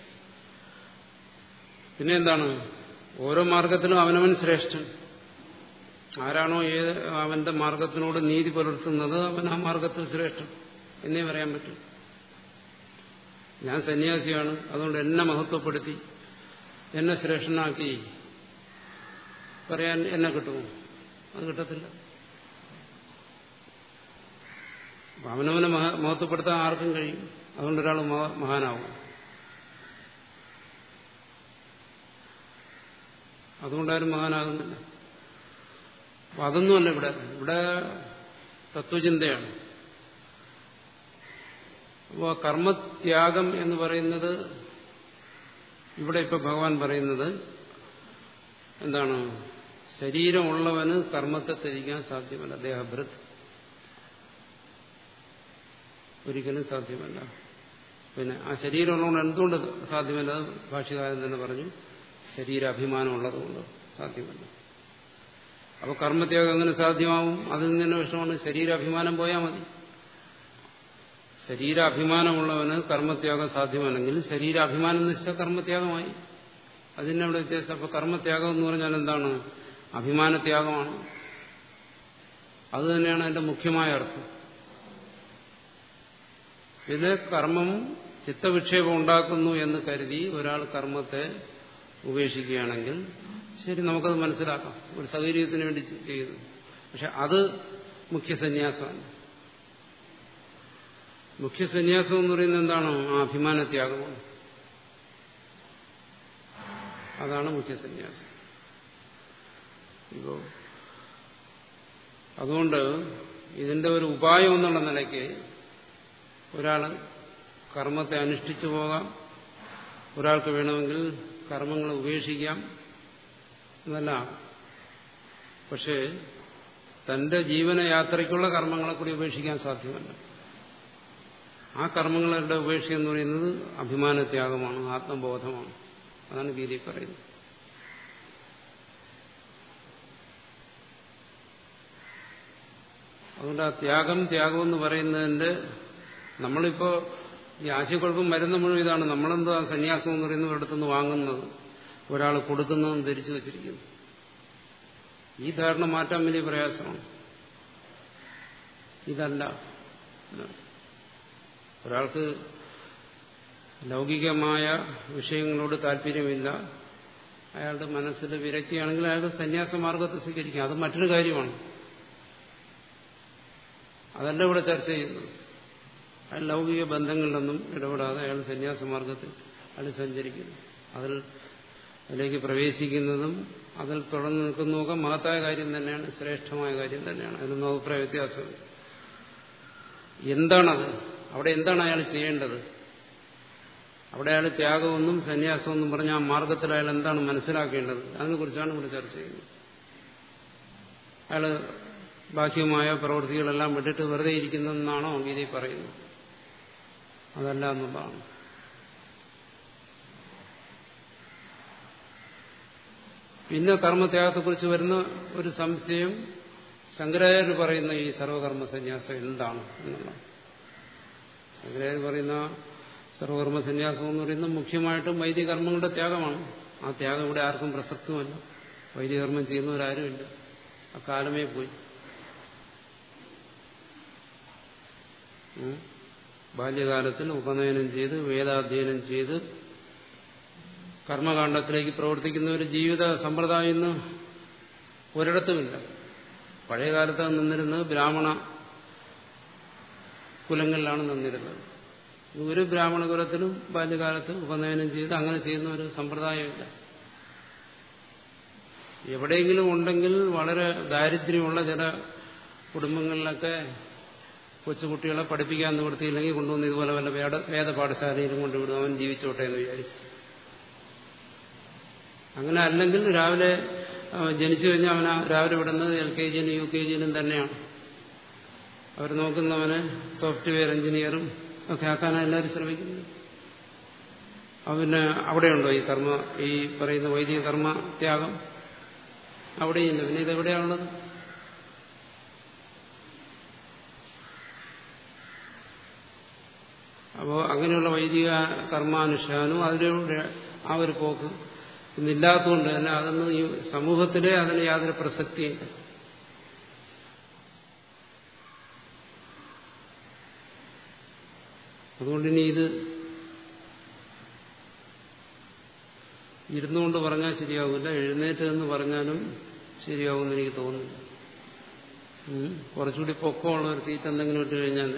പിന്നെ എന്താണ് ഓരോ മാർഗത്തിലും അവനവൻ ശ്രേഷ്ഠൻ ആരാണോ ഏത് അവന്റെ മാർഗത്തിനോട് നീതി പുലർത്തുന്നത് അവൻ ആ മാർഗത്തിൽ ശ്രേഷ്ഠൻ എന്നേ പറയാൻ പറ്റും ഞാൻ സന്യാസിയാണ് അതുകൊണ്ട് എന്നെ മഹത്വപ്പെടുത്തി എന്നെ ശ്രേഷ്ഠനാക്കി പറയാൻ എന്നെ കിട്ടുമോ അത് കിട്ടത്തില്ല അവനവനെ മഹത്വപ്പെടുത്താൻ ആർക്കും കഴിയും അതുകൊണ്ട് ഒരാൾ മഹാനാവും അതുകൊണ്ടാരും മഹാനാകുന്നില്ല അപ്പൊ അതൊന്നുമല്ല ഇവിടെ ഇവിടെ തത്വചിന്തയാണ് അപ്പോൾ കർമ്മത്യാഗം എന്ന് പറയുന്നത് ഇവിടെ ഇപ്പൊ ഭഗവാൻ പറയുന്നത് എന്താണ് ശരീരമുള്ളവന് കർമ്മത്തെ ത്യജിക്കാൻ സാധ്യമല്ല ദേഹഭൃത് ഒരിക്കലും സാധ്യമല്ല പിന്നെ ആ ശരീരമുള്ളതുകൊണ്ട് എന്തുകൊണ്ട് സാധ്യമല്ല അത് ഭാഷ്യകാരൻ തന്നെ പറഞ്ഞു ശരീരാഭിമാനം ഉള്ളതുകൊണ്ട് സാധ്യമല്ല അപ്പോൾ കർമ്മത്യാഗം എങ്ങനെ സാധ്യമാവും അതിൽ നിന്ന് വിഷയമാണ് ശരീരാഭിമാനം പോയാൽ മതി ശരീരാഭിമാനമുള്ളവന് കർമ്മത്യാഗം സാധ്യമല്ലെങ്കിൽ ശരീരാഭിമാനം നിശ്ചയ കർമ്മത്യാഗമായി അതിനവിടെ വ്യത്യാസം അപ്പൊ കർമ്മത്യാഗം എന്ന് പറഞ്ഞാൽ എന്താണ് അഭിമാനത്യാഗമാണ് അത് തന്നെയാണ് അതിന്റെ മുഖ്യമായ അർത്ഥം ഇത് കർമ്മം ചിത്തവിക്ഷേപം ഉണ്ടാക്കുന്നു എന്ന് കരുതി ഒരാൾ കർമ്മത്തെ ഉപേക്ഷിക്കുകയാണെങ്കിൽ ശരി നമുക്കത് മനസ്സിലാക്കാം ഒരു സൗകര്യത്തിന് വേണ്ടി ചെയ്യുന്നു പക്ഷെ അത് മുഖ്യ സന്യാസമാണ് മുഖ്യ സന്യാസം എന്ന് പറയുന്നത് എന്താണോ ആ അഭിമാനത്യാഗമാണ് അതാണ് മുഖ്യ സന്യാസം ഇപ്പോ അതുകൊണ്ട് ഇതിന്റെ ഒരു ഉപായം എന്നുള്ള നിലയ്ക്ക് ഒരാൾ കർമ്മത്തെ അനുഷ്ഠിച്ചു പോകാം ഒരാൾക്ക് വേണമെങ്കിൽ കർമ്മങ്ങൾ ഉപേക്ഷിക്കാം എന്നല്ല പക്ഷേ തന്റെ ജീവനയാത്രയ്ക്കുള്ള കർമ്മങ്ങളെ കൂടി ഉപേക്ഷിക്കാൻ സാധ്യമല്ല ആ കർമ്മങ്ങളുടെ ഉപേക്ഷ എന്ന് പറയുന്നത് അഭിമാനത്യാഗമാണ് ആത്മബോധമാണ് അതാണ് ഗീതി പറയുന്നത് അതുകൊണ്ട് ആ ത്യാഗം ത്യാഗം എന്ന് പറയുന്നതിന്റെ നമ്മളിപ്പോ ഈ ആശയക്കുഴപ്പം വരുന്ന മുഴുവൻ ഇതാണ് നമ്മളെന്തോ ആ സന്യാസം എന്ന് പറയുന്ന ഒരിടത്തുനിന്ന് വാങ്ങുന്നത് ഒരാൾ കൊടുക്കുന്നതും ധരിച്ചു വച്ചിരിക്കുന്നു ഈ ധാരണ മാറ്റാൻ വലിയ പ്രയാസമാണ് ഇതല്ല ഒരാൾക്ക് ലൗകികമായ വിഷയങ്ങളോട് താല്പര്യമില്ല അയാളുടെ മനസ്സിൽ വിരക്തിയാണെങ്കിൽ അയാൾക്ക് സന്യാസ മാർഗത്തെ സ്വീകരിക്കാം അത് മറ്റൊരു കാര്യമാണ് അതല്ല ഇവിടെ ചർച്ച ചെയ്യുന്നത് അയാൾ ലൗകിക ബന്ധങ്ങളിലൊന്നും ഇടപെടാതെ അയാൾ സന്യാസ മാർഗത്തിൽ അയാൾ സഞ്ചരിക്കുന്നു അതിൽ അതിലേക്ക് പ്രവേശിക്കുന്നതും അതിൽ തുടർന്ന് നിൽക്കുന്നതൊക്കെ മഹത്തായ കാര്യം തന്നെയാണ് ശ്രേഷ്ഠമായ കാര്യം തന്നെയാണ് അതിനൊന്നും അഭിപ്രായ വ്യത്യാസമില്ല എന്താണത് അവിടെ എന്താണ് അയാൾ ചെയ്യേണ്ടത് അവിടെ അയാൾ ത്യാഗമൊന്നും സന്യാസമൊന്നും പറഞ്ഞ ആ മാർഗത്തിൽ അയാൾ എന്താണ് മനസ്സിലാക്കേണ്ടത് അതിനെക്കുറിച്ചാണ് ഇവിടെ ചർച്ച ചെയ്യുന്നത് അയാൾ ബാഹ്യമായ പ്രവൃത്തികളെല്ലാം വിട്ടിട്ട് വെറുതെ ഇരിക്കുന്നതെന്നാണോ ഗീതി പറയുന്നത് അതല്ല എന്നുള്ളതാണ് പിന്നെ കർമ്മത്യാഗത്തെക്കുറിച്ച് വരുന്ന ഒരു സംശയം ശങ്കരാചാര്യ പറയുന്ന ഈ സർവകർമ്മ സന്യാസം എന്താണ് എന്നുള്ളതാണ് ശങ്കരാചാര്യ പറയുന്ന സർവകർമ്മ സന്യാസം എന്ന് പറയുന്നത് മുഖ്യമായിട്ടും വൈദികർമ്മങ്ങളുടെ ത്യാഗമാണ് ആ ത്യാഗം ഇവിടെ ആർക്കും പ്രസക്തമല്ല വൈദികർമ്മം ചെയ്യുന്നവരാരുമില്ല ആ കാലമേ പോയി ബാല്യകാലത്തിൽ ഉപനയനം ചെയ്ത് വേദാധ്യയനം ചെയ്ത് കർമ്മകാണ്ഡത്തിലേക്ക് പ്രവർത്തിക്കുന്ന ഒരു ജീവിത സമ്പ്രദായം ഇന്ന് ഒരിടത്തുമില്ല പഴയകാലത്ത് നിന്നിരുന്നത് ബ്രാഹ്മണ കുലങ്ങളിലാണ് നിന്നിരുന്നത് ഒരു ബ്രാഹ്മണ കുലത്തിലും ബാല്യകാലത്ത് ഉപനയനം ചെയ്ത് അങ്ങനെ ചെയ്യുന്ന ഒരു സമ്പ്രദായമില്ല എവിടെയെങ്കിലും ഉണ്ടെങ്കിൽ വളരെ ദാരിദ്ര്യമുള്ള ചില കുടുംബങ്ങളിലൊക്കെ കൊച്ചുകുട്ടികളെ പഠിപ്പിക്കാൻ നിവൃത്തിയില്ലെങ്കിൽ കൊണ്ടുവന്ന് ഇതുപോലെ വല്ല വേദ വേദ പാഠശാലയിലും കൊണ്ടുവിടും അവൻ ജീവിച്ചോട്ടെ എന്ന് വിചാരിച്ചു അങ്ങനെ അല്ലെങ്കിൽ രാവിലെ ജനിച്ചു കഴിഞ്ഞാൽ അവൻ രാവിലെ വിടുന്നത് എൽ കെ ജിയിലും യു കെ ജിയിലും തന്നെയാണ് അവർ നോക്കുന്നവന് സോഫ്റ്റ്വെയർ എഞ്ചിനീയറും ഒക്കെ ആക്കാനാണ് എല്ലാവരും ശ്രമിക്കുന്നത് പിന്നെ അവിടെയുണ്ടോ ഈ കർമ്മ ഈ പറയുന്ന വൈദിക കർമ്മ ത്യാഗം അവിടെയില്ല പിന്നെ ഇതെവിടെയാണുള്ളത് അപ്പോൾ അങ്ങനെയുള്ള വൈദിക കർമാനുഷ്ഠാനവും അതിലൂടെ ആ ഒരു പോക്ക് ഇന്നില്ലാത്തതുകൊണ്ട് തന്നെ അതൊന്നും ഈ സമൂഹത്തിലെ അതിന് യാതൊരു പ്രസക്തിയില്ല അതുകൊണ്ട് ഇനി ഇത് ഇരുന്നുകൊണ്ട് പറഞ്ഞാൽ ശരിയാവില്ല എഴുന്നേറ്റ് എന്ന് പറഞ്ഞാലും ശരിയാവുമെന്ന് എനിക്ക് തോന്നുന്നു കുറച്ചുകൂടി പൊക്കമുള്ള ഒരു തീറ്റ എന്തെങ്കിലും ഇട്ട് കഴിഞ്ഞാൽ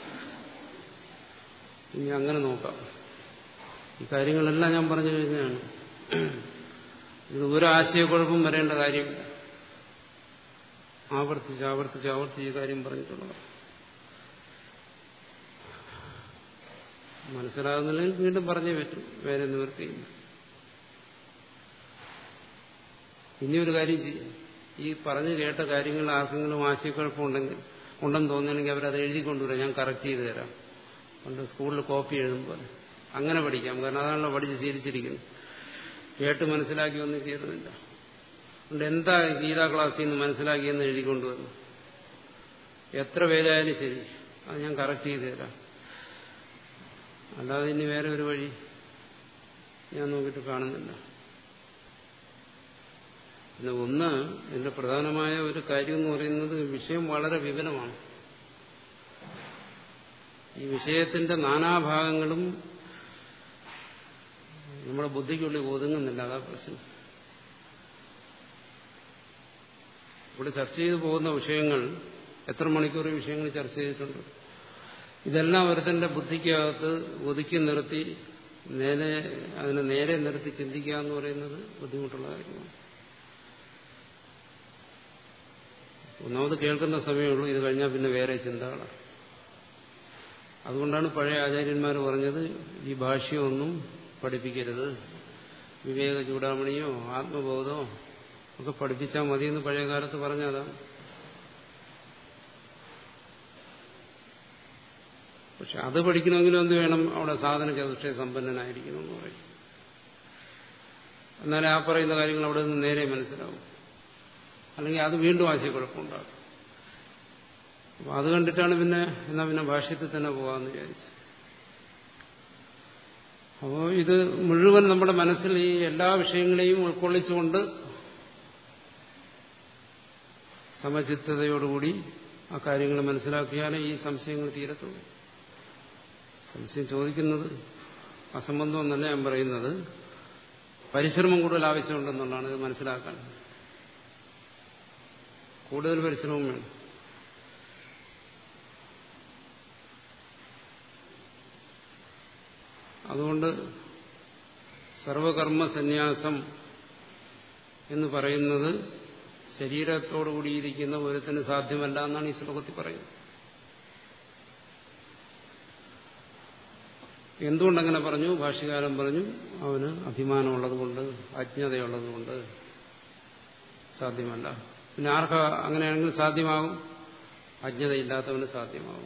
ഇനി അങ്ങനെ നോക്കാം ഈ കാര്യങ്ങളെല്ലാം ഞാൻ പറഞ്ഞു കഴിഞ്ഞാണ് ഇത് ഒരു ആശയക്കുഴപ്പം വരേണ്ട കാര്യമില്ല ആവർത്തിച്ച് ആവർത്തിച്ച് ആവർത്തിച്ച് ഈ കാര്യം പറഞ്ഞിട്ടുള്ളത് മനസ്സിലാകുന്നില്ലെങ്കിൽ വീണ്ടും പറഞ്ഞേ പറ്റും വേറെ നിവൃത്തിയില്ല ഇനിയൊരു കാര്യം ചെയ്യും ഈ പറഞ്ഞു കേട്ട കാര്യങ്ങൾ ആർക്കെങ്കിലും ആശയക്കുഴപ്പമുണ്ടെങ്കിൽ ഉണ്ടെന്ന് തോന്നുകയാണെങ്കിൽ അവരത് എഴുതി കൊണ്ടുവരാം ഞാൻ കറക്റ്റ് ചെയ്ത് തരാം പണ്ട് സ്കൂളിൽ കോപ്പി എഴുതുമ്പോൾ അങ്ങനെ പഠിക്കാം കാരണം അതാണല്ലോ പഠിച്ച് ശീലിച്ചിരിക്കുന്നത് കേട്ട് മനസ്സിലാക്കി ഒന്നും ചെയ്തതില്ല അതുകൊണ്ട് എന്താ ഗീതാ ക്ലാസ്സിൽ നിന്ന് മനസ്സിലാക്കിയെന്ന് എഴുതി കൊണ്ടുവന്നു എത്ര പേരായാലും ശരി അത് ഞാൻ കറക്റ്റ് ചെയ്ത് തരാം അല്ലാതെ ഇനി വേറെ ഒരു വഴി ഞാൻ നോക്കിയിട്ട് കാണുന്നില്ല പിന്നെ ഒന്ന് ഇതിന്റെ പ്രധാനമായ ഒരു കാര്യം എന്ന് പറയുന്നത് വിഷയം വളരെ വിപുലമാണ് ഈ വിഷയത്തിന്റെ നാനാഭാഗങ്ങളും നമ്മുടെ ബുദ്ധിക്കുള്ളിൽ ഒതുങ്ങുന്നില്ല അതാ പ്രശ്നം ഇവിടെ ചർച്ച ചെയ്തു പോകുന്ന വിഷയങ്ങൾ എത്ര മണിക്കൂർ ഈ വിഷയങ്ങൾ ചർച്ച ചെയ്തിട്ടുണ്ട് ഇതെല്ലാം ഒരുത്തന്റെ ബുദ്ധിക്കകത്ത് ഒതുക്കി നിർത്തി നേരെ അതിനെ നേരെ നിർത്തി ചിന്തിക്കുക എന്ന് പറയുന്നത് ബുദ്ധിമുട്ടുള്ള കാര്യമാണ് ഒന്നാമത് കേൾക്കുന്ന സമയമുള്ളൂ ഇത് കഴിഞ്ഞാൽ പിന്നെ വേറെ ചിന്തകളാണ് അതുകൊണ്ടാണ് പഴയ ആചാര്യന്മാർ പറഞ്ഞത് ഈ ഭാഷ്യമൊന്നും പഠിപ്പിക്കരുത് വിവേക ചൂടാമണിയോ ആത്മബോധമോ ഒക്കെ പഠിപ്പിച്ചാൽ മതിയെന്ന് പഴയ കാലത്ത് പറഞ്ഞതാണ് പക്ഷെ അത് പഠിക്കണമെങ്കിലും എന്ത് വേണം അവിടെ സാധന ചതുഷ്ടയ സമ്പന്നനായിരിക്കണം എന്ന് പറയും എന്നാലേ ആ പറയുന്ന കാര്യങ്ങൾ അവിടെ നിന്ന് നേരെ മനസ്സിലാവും അല്ലെങ്കിൽ അത് വീണ്ടും ആശയക്കുഴപ്പമുണ്ടാകും അപ്പം അത് കണ്ടിട്ടാണ് പിന്നെ എന്നാൽ പിന്നെ ഭാഷ്യത്തിൽ തന്നെ പോകാമെന്ന് വിചാരിച്ചു അപ്പോൾ ഇത് മുഴുവൻ നമ്മുടെ മനസ്സിൽ ഈ എല്ലാ വിഷയങ്ങളെയും ഉൾക്കൊള്ളിച്ചുകൊണ്ട് സമചിത്തതയോടുകൂടി ആ കാര്യങ്ങൾ മനസ്സിലാക്കിയാലേ ഈ സംശയങ്ങൾ തീരത്തുള്ളൂ സംശയം ചോദിക്കുന്നത് അസംബന്ധം എന്നല്ല ഞാൻ പറയുന്നത് പരിശ്രമം കൂടുതൽ ആവശ്യമുണ്ടെന്നുള്ളതാണ് ഇത് മനസ്സിലാക്കാൻ കൂടുതൽ പരിശ്രമം വേണം അതുകൊണ്ട് സർവകർമ്മ സന്യാസം എന്ന് പറയുന്നത് ശരീരത്തോടുകൂടിയിരിക്കുന്ന ഒരുത്തിന് സാധ്യമല്ല എന്നാണ് ഈ ശ്ലോകത്തിൽ പറയുന്നത് എന്തുകൊണ്ടങ്ങനെ പറഞ്ഞു ഭാഷ്യകാലം പറഞ്ഞു അവന് അഭിമാനമുള്ളതുകൊണ്ട് അജ്ഞതയുള്ളതുകൊണ്ട് സാധ്യമല്ല പിന്നെ ആർക്ക അങ്ങനെയാണെങ്കിൽ സാധ്യമാകും അജ്ഞതയില്ലാത്തവന് സാധ്യമാകും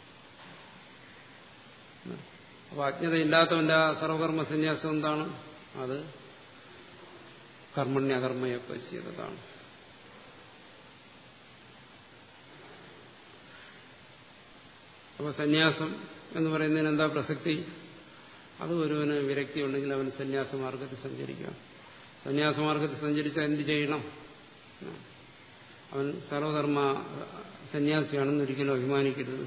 അപ്പൊ അജ്ഞതയില്ലാത്തവന്റെ ആ സർവകർമ്മ സന്യാസം എന്താണ് അത് കർമ്മണ്യകർമ്മയെ പശ്യതാണ് അപ്പൊ സന്യാസം എന്ന് പറയുന്നതിന് എന്താ പ്രസക്തി അത് ഒരുവന് വിരക്തി ഉണ്ടെങ്കിൽ അവൻ സന്യാസമാർഗത്തിൽ സഞ്ചരിക്കാം സന്യാസമാർഗത്തിൽ സഞ്ചരിച്ചാൽ എന്ത് ചെയ്യണം അവൻ സർവകർമ്മ സന്യാസിയാണെന്ന് ഒരിക്കലും അഭിമാനിക്കരുത്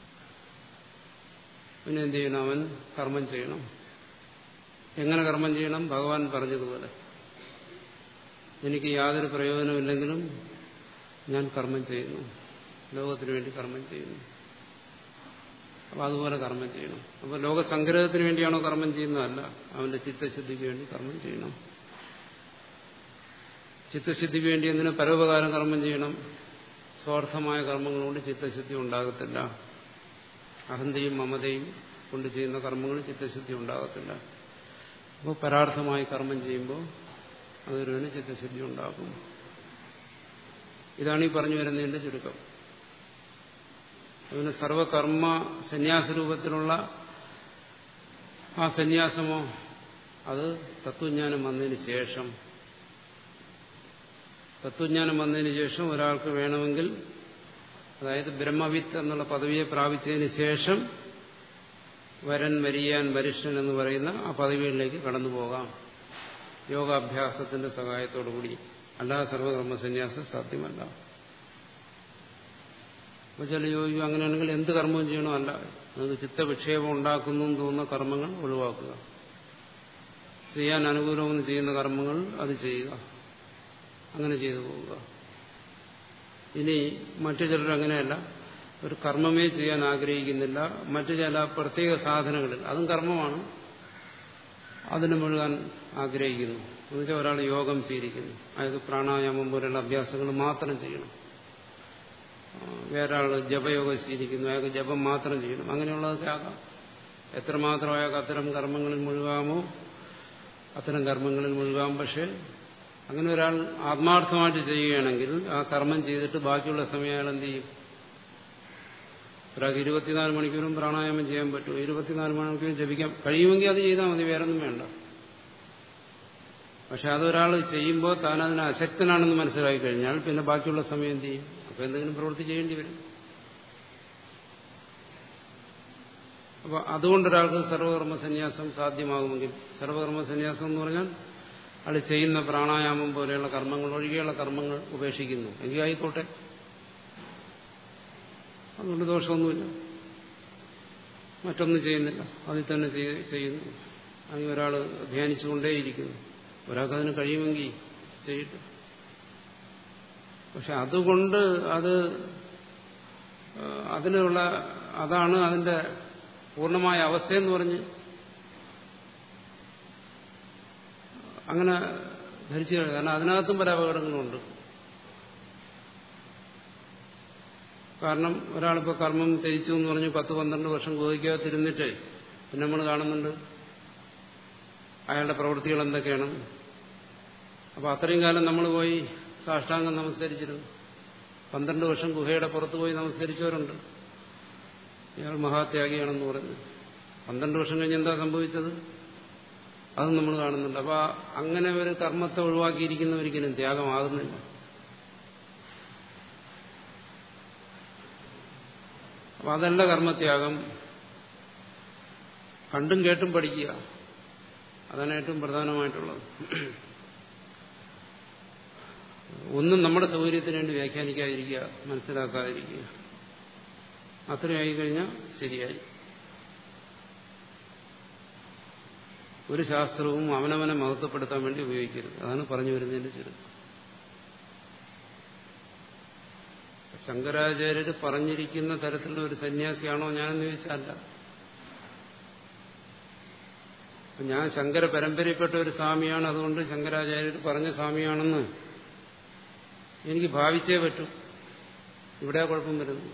പിന്നെ എന്ത് ചെയ്യണം അവൻ കർമ്മം ചെയ്യണം എങ്ങനെ കർമ്മം ചെയ്യണം ഭഗവാൻ പറഞ്ഞതുപോലെ എനിക്ക് യാതൊരു പ്രയോജനമില്ലെങ്കിലും ഞാൻ കർമ്മം ചെയ്യുന്നു ലോകത്തിന് വേണ്ടി കർമ്മം ചെയ്യുന്നു അപ്പൊ അതുപോലെ കർമ്മം ചെയ്യണം അപ്പൊ ലോകസംഗ്രഹത്തിന് വേണ്ടിയാണോ കർമ്മം ചെയ്യുന്നതല്ല അവന്റെ ചിത്തശുദ്ധിക്ക് വേണ്ടി കർമ്മം ചെയ്യണം ചിത്തശുദ്ധിക്ക് വേണ്ടി എന്തിനു പരോപകാരം കർമ്മം ചെയ്യണം സ്വാർത്ഥമായ കർമ്മങ്ങൾ കൊണ്ട് ചിത്തശുദ്ധി ഉണ്ടാകത്തില്ല അഹന്തയും മമതയും കൊണ്ട് ചെയ്യുന്ന കർമ്മങ്ങൾ ചിത്തശുദ്ധി ഉണ്ടാകത്തില്ല അപ്പോൾ പരാർത്ഥമായി കർമ്മം ചെയ്യുമ്പോൾ അതൊരുവന് ചിത്തശുദ്ധി ഉണ്ടാകും ഇതാണ് ഈ പറഞ്ഞു വരുന്നതിന്റെ ചുരുക്കം അതിന് സർവകർമ്മ സന്യാസ രൂപത്തിലുള്ള ആ സന്യാസമോ അത് തത്വജ്ഞാനം വന്നതിന് ശേഷം തത്വജ്ഞാനം വന്നതിന് ശേഷം ഒരാൾക്ക് വേണമെങ്കിൽ അതായത് ബ്രഹ്മവിത്ത് എന്നുള്ള പദവിയെ പ്രാപിച്ചതിന് ശേഷം വരൻ വരിയാൻ വരിഷ്ഠൻ എന്ന് പറയുന്ന ആ പദവികളിലേക്ക് കടന്നു പോകാം യോഗാഭ്യാസത്തിന്റെ സഹായത്തോടുകൂടി അല്ലാതെ സർവകർമ്മ സന്യാസം സാധ്യമല്ല അപ്പൊ ചില യോഗിക്കും അങ്ങനെയാണെങ്കിൽ എന്ത് കർമ്മവും ചെയ്യണോ അല്ല നിങ്ങൾക്ക് ചിത്തവിക്ഷേപം ഉണ്ടാക്കുന്നു എന്ന് തോന്നുന്ന കർമ്മങ്ങൾ ഒഴിവാക്കുക ചെയ്യാൻ അനുകൂലമെന്ന് ചെയ്യുന്ന കർമ്മങ്ങൾ അത് ചെയ്യുക അങ്ങനെ ചെയ്തു പോവുക ഇനി മറ്റു ചിലർ അങ്ങനെയല്ല ഒരു കർമ്മമേ ചെയ്യാൻ ആഗ്രഹിക്കുന്നില്ല മറ്റു ചില പ്രത്യേക സാധനങ്ങളിൽ അതും കർമ്മമാണ് അതിന് മുഴുകാൻ ആഗ്രഹിക്കുന്നു എന്നുവെച്ചാൽ ഒരാൾ യോഗം സ്വീകരിക്കുന്നു അയാൾക്ക് പ്രാണായാമം പോലുള്ള അഭ്യാസങ്ങൾ മാത്രം ചെയ്യണം വേറൊരാൾ ജപയോഗം സ്വീകരിക്കുന്നു അയാൾക്ക് ജപം മാത്രം ചെയ്യണം അങ്ങനെയുള്ളതൊക്കെ ആകാം എത്രമാത്രം അയാൾക്ക് അത്തരം കർമ്മങ്ങളിൽ മുഴുകാമോ അത്തരം കർമ്മങ്ങളിൽ മുഴുകാം പക്ഷെ അങ്ങനെ ഒരാൾ ആത്മാർത്ഥമായിട്ട് ചെയ്യുകയാണെങ്കിൽ ആ കർമ്മം ചെയ്തിട്ട് ബാക്കിയുള്ള സമയം അയാൾ എന്ത് ചെയ്യും ഒരാൾക്ക് ഇരുപത്തിനാല് മണിക്കൂറും പ്രാണായാമം ചെയ്യാൻ പറ്റും ഇരുപത്തിനാല് മണിക്കൂറും ജപിക്കാൻ കഴിയുമെങ്കിൽ അത് ചെയ്താൽ മതി വേറൊന്നും വേണ്ട പക്ഷെ അതൊരാൾ ചെയ്യുമ്പോൾ താൻ അതിന് അശക്തനാണെന്ന് മനസ്സിലാക്കി കഴിഞ്ഞാൽ പിന്നെ ബാക്കിയുള്ള സമയം എന്ത് ചെയ്യും അപ്പൊ എന്തെങ്കിലും പ്രവൃത്തി ചെയ്യേണ്ടി വരും അപ്പൊ അതുകൊണ്ടൊരാൾക്ക് സർവകർമ്മ സന്യാസം സാധ്യമാകുമെങ്കിൽ സർവകർമ്മ സന്യാസം എന്ന് പറഞ്ഞാൽ അയാൾ ചെയ്യുന്ന പ്രാണായാമം പോലെയുള്ള കർമ്മങ്ങൾ ഒഴികെയുള്ള കർമ്മങ്ങൾ ഉപേക്ഷിക്കുന്നു എങ്കിൽ ആയിക്കോട്ടെ അതുകൊണ്ട് ദോഷമൊന്നുമില്ല മറ്റൊന്നും ചെയ്യുന്നില്ല അതിൽ തന്നെ ചെയ്യുന്നു അല്ലെങ്കിൽ ഒരാൾ ധ്യാനിച്ചുകൊണ്ടേയിരിക്കുന്നു ഒരാൾക്കതിന് കഴിയുമെങ്കിൽ ചെയ്യട്ടെ പക്ഷെ അതുകൊണ്ട് അത് അതിനുള്ള അതാണ് അതിന്റെ പൂർണ്ണമായ അവസ്ഥയെന്ന് പറഞ്ഞ് അങ്ങനെ ധരിച്ചു കാരണം അതിനകത്തും പല അപകടങ്ങളുണ്ട് കാരണം ഒരാളിപ്പോൾ കർമ്മം ത്യജിച്ചു എന്ന് പറഞ്ഞ് പത്ത് പന്ത്രണ്ട് വർഷം ഗോഹിക്കാത്തിരുന്നിട്ട് പിന്നെ നമ്മൾ കാണുന്നുണ്ട് അയാളുടെ പ്രവൃത്തികൾ എന്തൊക്കെയാണ് അപ്പോൾ അത്രയും കാലം നമ്മൾ പോയി സാഷ്ടാംഗം നമസ്കരിച്ചിരുന്നു പന്ത്രണ്ട് വർഷം ഗുഹയുടെ പുറത്ത് പോയി നമസ്കരിച്ചവരുണ്ട് ഇയാൾ മഹാത്യാഗിയാണെന്ന് പറഞ്ഞു പന്ത്രണ്ട് വർഷം കഴിഞ്ഞ് എന്താ സംഭവിച്ചത് അതും നമ്മൾ കാണുന്നുണ്ട് അപ്പോൾ അങ്ങനെ ഒരു കർമ്മത്തെ ഒഴിവാക്കിയിരിക്കുന്നവരിക്കലും ത്യാഗമാകുന്നില്ല അപ്പം അതല്ല കർമ്മത്യാഗം കണ്ടും കേട്ടും പഠിക്കുക അതാണ് ഏറ്റവും പ്രധാനമായിട്ടുള്ളത് ഒന്നും നമ്മുടെ സൗകര്യത്തിന് വേണ്ടി വ്യാഖ്യാനിക്കാതിരിക്കുക മനസ്സിലാക്കാതിരിക്കുക അത്രയായി കഴിഞ്ഞാൽ ശരിയായി ഒരു ശാസ്ത്രവും അവനവനെ മഹത്വപ്പെടുത്താൻ വേണ്ടി ഉപയോഗിക്കരുത് അതാണ് പറഞ്ഞു വരുന്നതിന്റെ ചുരുക്കം ശങ്കരാചാര്യർ പറഞ്ഞിരിക്കുന്ന തരത്തിലുള്ള ഒരു സന്യാസിയാണോ ഞാനെന്ന് ചോദിച്ചല്ല ഞാൻ ശങ്കര പരമ്പരയിൽപ്പെട്ട ഒരു സ്വാമിയാണ് അതുകൊണ്ട് ശങ്കരാചാര്യർ പറഞ്ഞ സ്വാമിയാണെന്ന് എനിക്ക് ഭാവിച്ചേ പറ്റൂ ഇവിടെ കുഴപ്പം വരുന്നു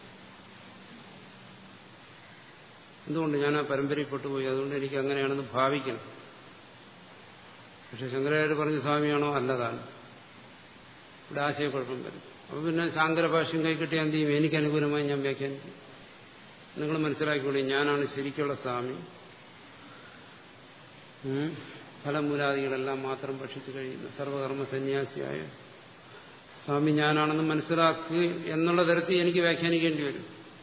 എന്തുകൊണ്ട് ഞാൻ ആ പരമ്പരയിൽപ്പെട്ടു പോയി അതുകൊണ്ട് എനിക്ക് അങ്ങനെയാണെന്ന് ഭാവിക്കണം പക്ഷെ ശങ്കരാചാര്യ പറഞ്ഞ സ്വാമിയാണോ അല്ലതാണ് ഇവിടെ ആശയക്കുഴപ്പം വരും അപ്പോൾ പിന്നെ ശാങ്കര ഭാഷ്യം കൈക്കിട്ടിയാൽ എന്ത് ചെയ്യും എനിക്ക് അനുകൂലമായി ഞാൻ വ്യാഖ്യാനിക്കും നിങ്ങൾ മനസ്സിലാക്കിക്കൊള്ളി ഞാനാണ് ശരിക്കുള്ള സ്വാമി ഫലമൂലാദികളെല്ലാം മാത്രം ഭക്ഷിച്ചു കഴിയുന്ന സർവകർമ്മ സന്യാസിയായ സ്വാമി ഞാനാണെന്ന് മനസ്സിലാക്കി എന്നുള്ള തരത്തിൽ എനിക്ക് വ്യാഖ്യാനിക്കേണ്ടി വരും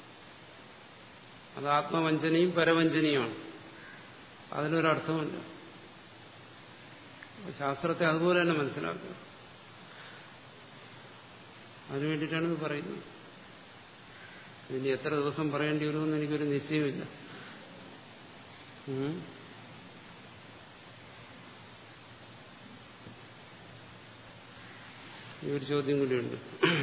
അത് ആത്മവഞ്ചനയും പരവഞ്ചനയുമാണ് അതിനൊരർത്ഥമില്ല ശാസ്ത്രത്തെ അതുപോലെ തന്നെ മനസ്സിലാക്കുക അതിനു വേണ്ടിയിട്ടാണ് ഇത് പറയുന്നത് ഇനി എത്ര ദിവസം പറയേണ്ടി വരുമെന്ന് എനിക്കൊരു നിശ്ചയമില്ല ഈ ഒരു ചോദ്യം കൂടിയുണ്ട്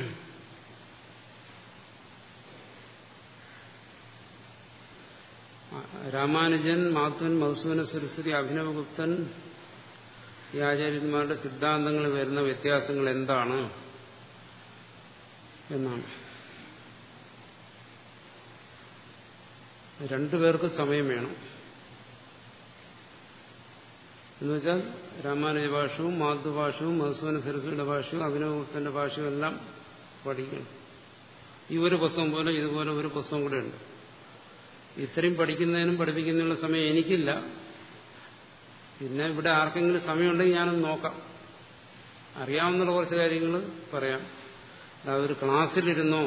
രാമാനുജൻ മാത്തുവൻ മധുസൂന സരസ്വതി അഭിനവഗുപ്തൻ ഈ ആചാര്യന്മാരുടെ സിദ്ധാന്തങ്ങൾ വരുന്ന വ്യത്യാസങ്ങൾ എന്താണ് എന്നാണ് രണ്ടുപേർക്ക് സമയം വേണം എന്നുവെച്ചാൽ രാമാനുജ ഭാഷവും മാതൃഭാഷവും മധുസൂന സരസ്വതിയുടെ ഭാഷയും അഭിനവഗുപ്തന്റെ ഭാഷയും എല്ലാം പഠിക്കണം ഈ ഒരു പുസ്തകം പോലെ ഇതുപോലെ ഒരു പുസ്തകം കൂടെ ഉണ്ട് ഇത്രയും പഠിക്കുന്നതിനും പഠിപ്പിക്കുന്നതിനുള്ള സമയം എനിക്കില്ല പിന്നെ ഇവിടെ ആർക്കെങ്കിലും സമയമുണ്ടെങ്കിൽ ഞാനൊന്ന് നോക്കാം അറിയാവുന്ന കുറച്ച് കാര്യങ്ങൾ പറയാം ഒരു ക്ലാസ്സിലിരുന്നോ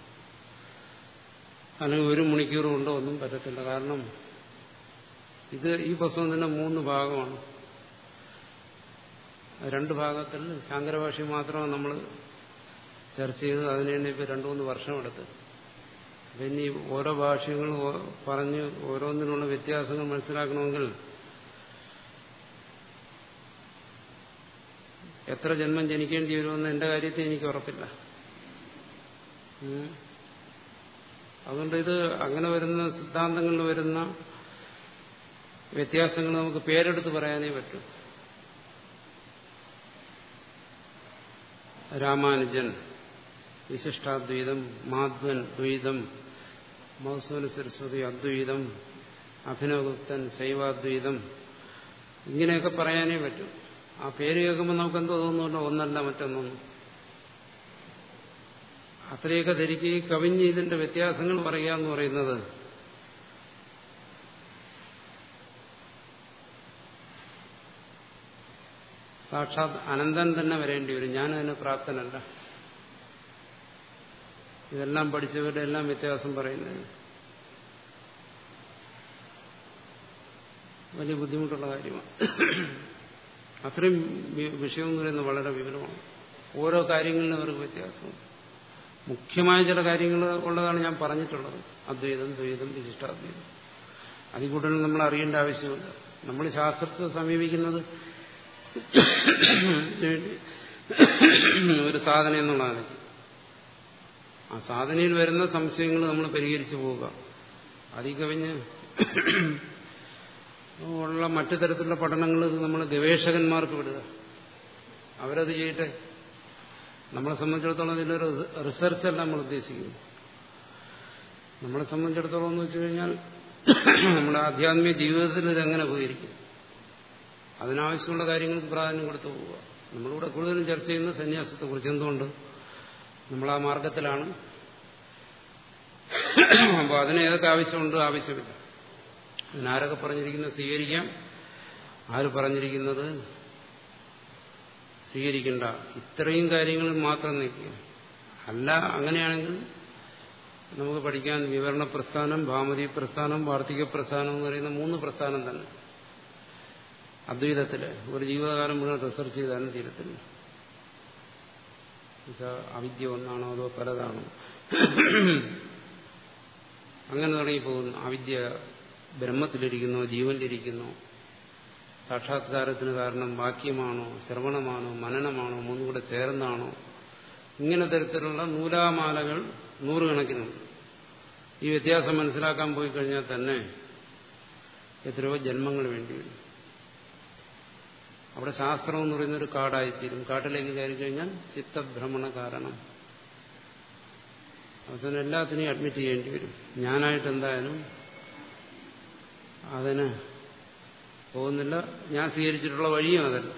അല്ലെങ്കിൽ ഒരു മണിക്കൂർ കൊണ്ടോ ഒന്നും പറ്റത്തില്ല കാരണം ഇത് ഈ പുസ്തകം തന്നെ മൂന്ന് ഭാഗമാണ് രണ്ട് ഭാഗത്തിൽ ശാങ്കരഭാഷ മാത്രമാണ് നമ്മൾ ചർച്ച ചെയ്ത് അതിന് തന്നെ ഇപ്പോൾ രണ്ടു മൂന്ന് വർഷമെടുത്ത് പിന്നെ ഈ ഓരോ ഭാഷകൾ പറഞ്ഞ് ഓരോന്നിനുള്ള വ്യത്യാസങ്ങൾ മനസ്സിലാക്കണമെങ്കിൽ എത്ര ജന്മം ജനിക്കേണ്ടി വരുമെന്ന് എന്റെ കാര്യത്തിൽ എനിക്ക് ഉറപ്പില്ല അതുകൊണ്ട് ഇത് അങ്ങനെ വരുന്ന സിദ്ധാന്തങ്ങളിൽ വരുന്ന വ്യത്യാസങ്ങൾ നമുക്ക് പേരെടുത്ത് പറയാനേ പറ്റൂ രാമാനുജൻ വിശിഷ്ടാദ്വൈതം മാധ്വൻ ദ്വൈതം മൗസൂന സരസ്വതി അദ്വൈതം അഭിനവഗുപ്തൻ ശൈവാദ്വൈതം ഇങ്ങനെയൊക്കെ പറയാനേ പറ്റും ആ പേര് കേൾക്കുമ്പോൾ നമുക്ക് എന്തോ തോന്നുന്നുണ്ടോ ഒന്നല്ല മറ്റൊന്നൊന്നും അത്രയൊക്കെ ധരിക്കുകയും കവിഞ്ഞ് ഇതിന്റെ വ്യത്യാസങ്ങൾ പറയുക എന്ന് പറയുന്നത് സാക്ഷാത് അനന്തൻ തന്നെ വരേണ്ടി വരും ഞാനതിന് പ്രാപ്തനല്ല ഇതെല്ലാം പഠിച്ചവരുടെ എല്ലാം വ്യത്യാസം പറയുന്നത് വലിയ ബുദ്ധിമുട്ടുള്ള കാര്യമാണ് അത്രയും വിഷയം എന്ന് പറയുന്നത് വളരെ വിവരമാണ് ഓരോ കാര്യങ്ങളിലും അവർക്ക് വ്യത്യാസം മുഖ്യമായ ചില കാര്യങ്ങൾ ഉള്ളതാണ് ഞാൻ പറഞ്ഞിട്ടുള്ളത് അദ്വൈതം ദ്വൈതം വിശിഷ്ടാദ്വൈതം അതിൽ കൂടുതൽ നമ്മൾ അറിയേണ്ട ആവശ്യമില്ല നമ്മൾ ശാസ്ത്രത്തെ സമീപിക്കുന്നത് ഒരു സാധന എന്നുള്ളതാണ് ആ സാധനയിൽ വരുന്ന സംശയങ്ങൾ നമ്മൾ പരിഹരിച്ചു പോവുക അതിൽ കവിഞ്ഞ് ഉള്ള മറ്റു തരത്തിലുള്ള പഠനങ്ങൾ നമ്മൾ ഗവേഷകന്മാർക്ക് വിടുക അവരത് ചെയ്യട്ടെ നമ്മളെ സംബന്ധിച്ചിടത്തോളം ഇതിലൊരു റിസർച്ചല്ല നമ്മൾ ഉദ്ദേശിക്കുന്നത് നമ്മളെ സംബന്ധിച്ചിടത്തോളം എന്ന് വെച്ച് കഴിഞ്ഞാൽ നമ്മുടെ ആധ്യാത്മിക ജീവിതത്തിൽ ഇതെങ്ങനെ ഉപകരിക്കും അതിനാവശ്യമുള്ള കാര്യങ്ങൾക്ക് പ്രാധാന്യം കൊടുത്തു പോവുക നമ്മളിവിടെ കൂടുതലും ചർച്ച ചെയ്യുന്ന സന്യാസത്തെക്കുറിച്ച് എന്തുകൊണ്ട് നമ്മൾ ആ മാർഗത്തിലാണ് അപ്പോൾ അതിന് ഏതൊക്കെ ആവശ്യമുണ്ട് ആവശ്യമില്ല അതിനാരൊക്കെ പറഞ്ഞിരിക്കുന്നത് സ്വീകരിക്കാം ആര് പറഞ്ഞിരിക്കുന്നത് സ്വീകരിക്കണ്ട ഇത്രയും കാര്യങ്ങളിൽ മാത്രം നിൽക്കുക അല്ല അങ്ങനെയാണെങ്കിൽ നമുക്ക് പഠിക്കാൻ വിവരണ പ്രസ്ഥാനം ഭാമതി പ്രസ്ഥാനം വാർത്തിക പ്രസ്ഥാനം എന്ന് പറയുന്ന മൂന്ന് പ്രസ്ഥാനം തന്നെ അദ്വൈതത്തില് ഒരു ജീവിതകാലം മുഴുവൻ റിസർച്ച് ചെയ്താലും തീരത്തില്ല അവിദ്യ ഒന്നാണോ അതോ പലതാണോ അങ്ങനെ തുടങ്ങി പോകുന്നു അവിദ്യ ബ്രഹ്മത്തിലിരിക്കുന്നോ ജീവനിലിരിക്കുന്നോ സാക്ഷാത്കാരത്തിന് കാരണം വാക്യമാണോ ശ്രവണമാണോ മനനമാണോ മൂന്നും കൂടെ ചേർന്നാണോ ഇങ്ങനെ തരത്തിലുള്ള നൂലാമാലകൾ നൂറുകണക്കിനുണ്ട് ഈ വ്യത്യാസം മനസ്സിലാക്കാൻ പോയി കഴിഞ്ഞാൽ തന്നെ എത്രയോ ജന്മങ്ങൾ വേണ്ടിവരും അവിടെ ശാസ്ത്രം എന്ന് പറയുന്ന ഒരു കാടായിത്തീരും കാട്ടിലേക്ക് കയറി കഴിഞ്ഞാൽ ചിത്തഭ്രമണ കാരണം അവസാനം എല്ലാത്തിനെയും അഡ്മിറ്റ് ചെയ്യേണ്ടി വരും ഞാനായിട്ട് എന്തായാലും അതിന് പോകുന്നില്ല ഞാൻ സ്വീകരിച്ചിട്ടുള്ള വഴിയും അതല്ല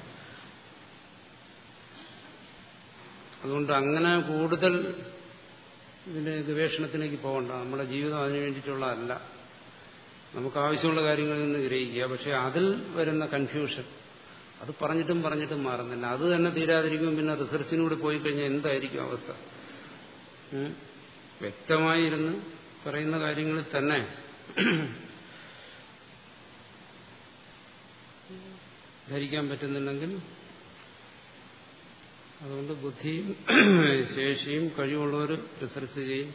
അതുകൊണ്ട് അങ്ങനെ കൂടുതൽ ഇതിന്റെ ഗവേഷണത്തിലേക്ക് പോകണ്ട നമ്മുടെ ജീവിതം അതിനു വേണ്ടിയിട്ടുള്ളതല്ല നമുക്ക് ആവശ്യമുള്ള കാര്യങ്ങളിൽ നിന്ന് ഗ്രഹിക്കുക പക്ഷെ അതിൽ വരുന്ന കൺഫ്യൂഷൻ അത് പറഞ്ഞിട്ടും പറഞ്ഞിട്ടും മാറുന്നില്ല അത് തന്നെ തീരാതിരിക്കും പിന്നെ റിസർച്ചിനൂടെ പോയി കഴിഞ്ഞാൽ എന്തായിരിക്കും അവസ്ഥ വ്യക്തമായിരുന്ന് പറയുന്ന കാര്യങ്ങളിൽ തന്നെ ധരിക്കാൻ പറ്റുന്നുണ്ടെങ്കിൽ അതുകൊണ്ട് ബുദ്ധിയും ശേഷിയും കഴിവുള്ളവർ റിസർച്ച് ചെയ്യും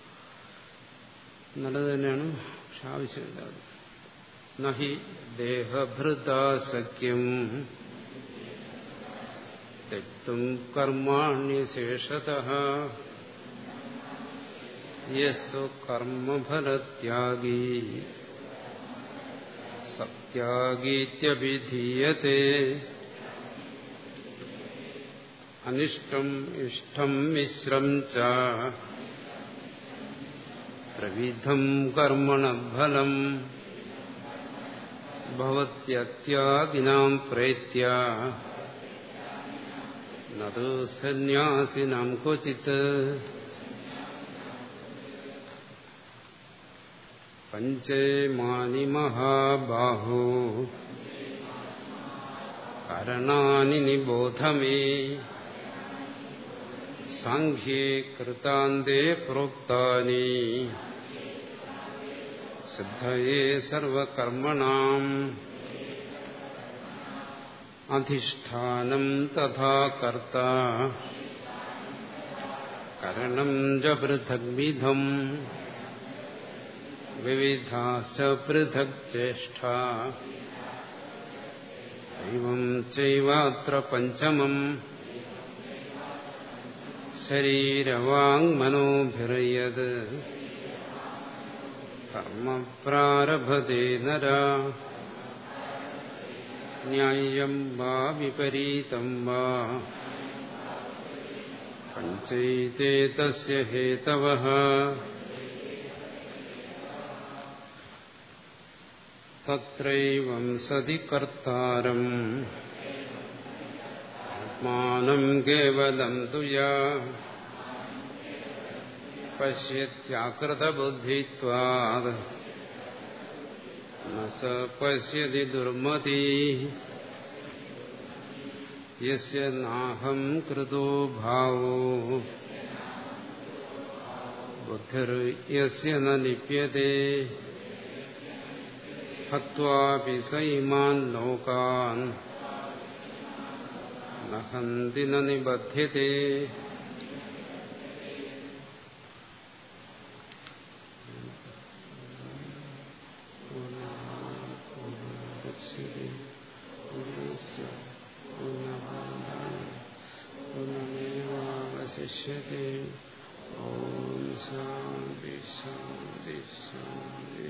നല്ലത് തന്നെയാണ് പക്ഷെ ആവശ്യമില്ലാതെ നഹി ദേഹഭൃതാസഖ്യം തെക്തും കർമാണ്യശേഷത യസ്തു കർമ്മഫലത്യാഗീ സത്യാഗീത്യഭിധീയത്തെ അനിഷ്ടം ഇഷ്ടം മിശ്രം ച ത്രിവിധം കർമ്മണഫലം ഭവത്യത്യാദിനാം പ്രേത്യ നതു സന്യാസിനാം ക്വചിത് പഞ്ചേമാനി മഹാബാഹോ കരണാനി നിബോധമേ സാഖ്യേ കൃതാന്തേ പ്രോക്താനി സിദ്ധയേ സർവകർമ്മണാം അധിഷ്ഠാനം തഥാ കർത്ത കരണം ച പൃഥഗ്വിധം വിവിധാശ പൃഥക് ചേഷ്ട ദൈവം ചൈവാത്ര പഞ്ചമം ശരീരവാങ്മനോഭിർയത് കർമ്മ പ്രാരഭതേ നര ന്യായം വാ വിപരീതം വാ പഞ്ചൈതേ തസ്യ ഹേതവഃ തത്രൈവം സതി കർത്താരം ആത്മാനം കേവലം തുയാ പശ്യത്യാകൃതബുദ്ധിത്വാത് ന സ പശ്യതി ദുർമതി യസ്യ നാഹം കൃതോ ഭാവോ ബുദ്ധിർ യസ്യ ന ലിപ്യത്തെ ഹത്വാപി സൈമാൻ ലോകാൻ നഹന്തി ന നിബധ്യത്തെ ദൃശ്യത്തെ ഓം ശാന്തി ശാന്തി ശാന്തി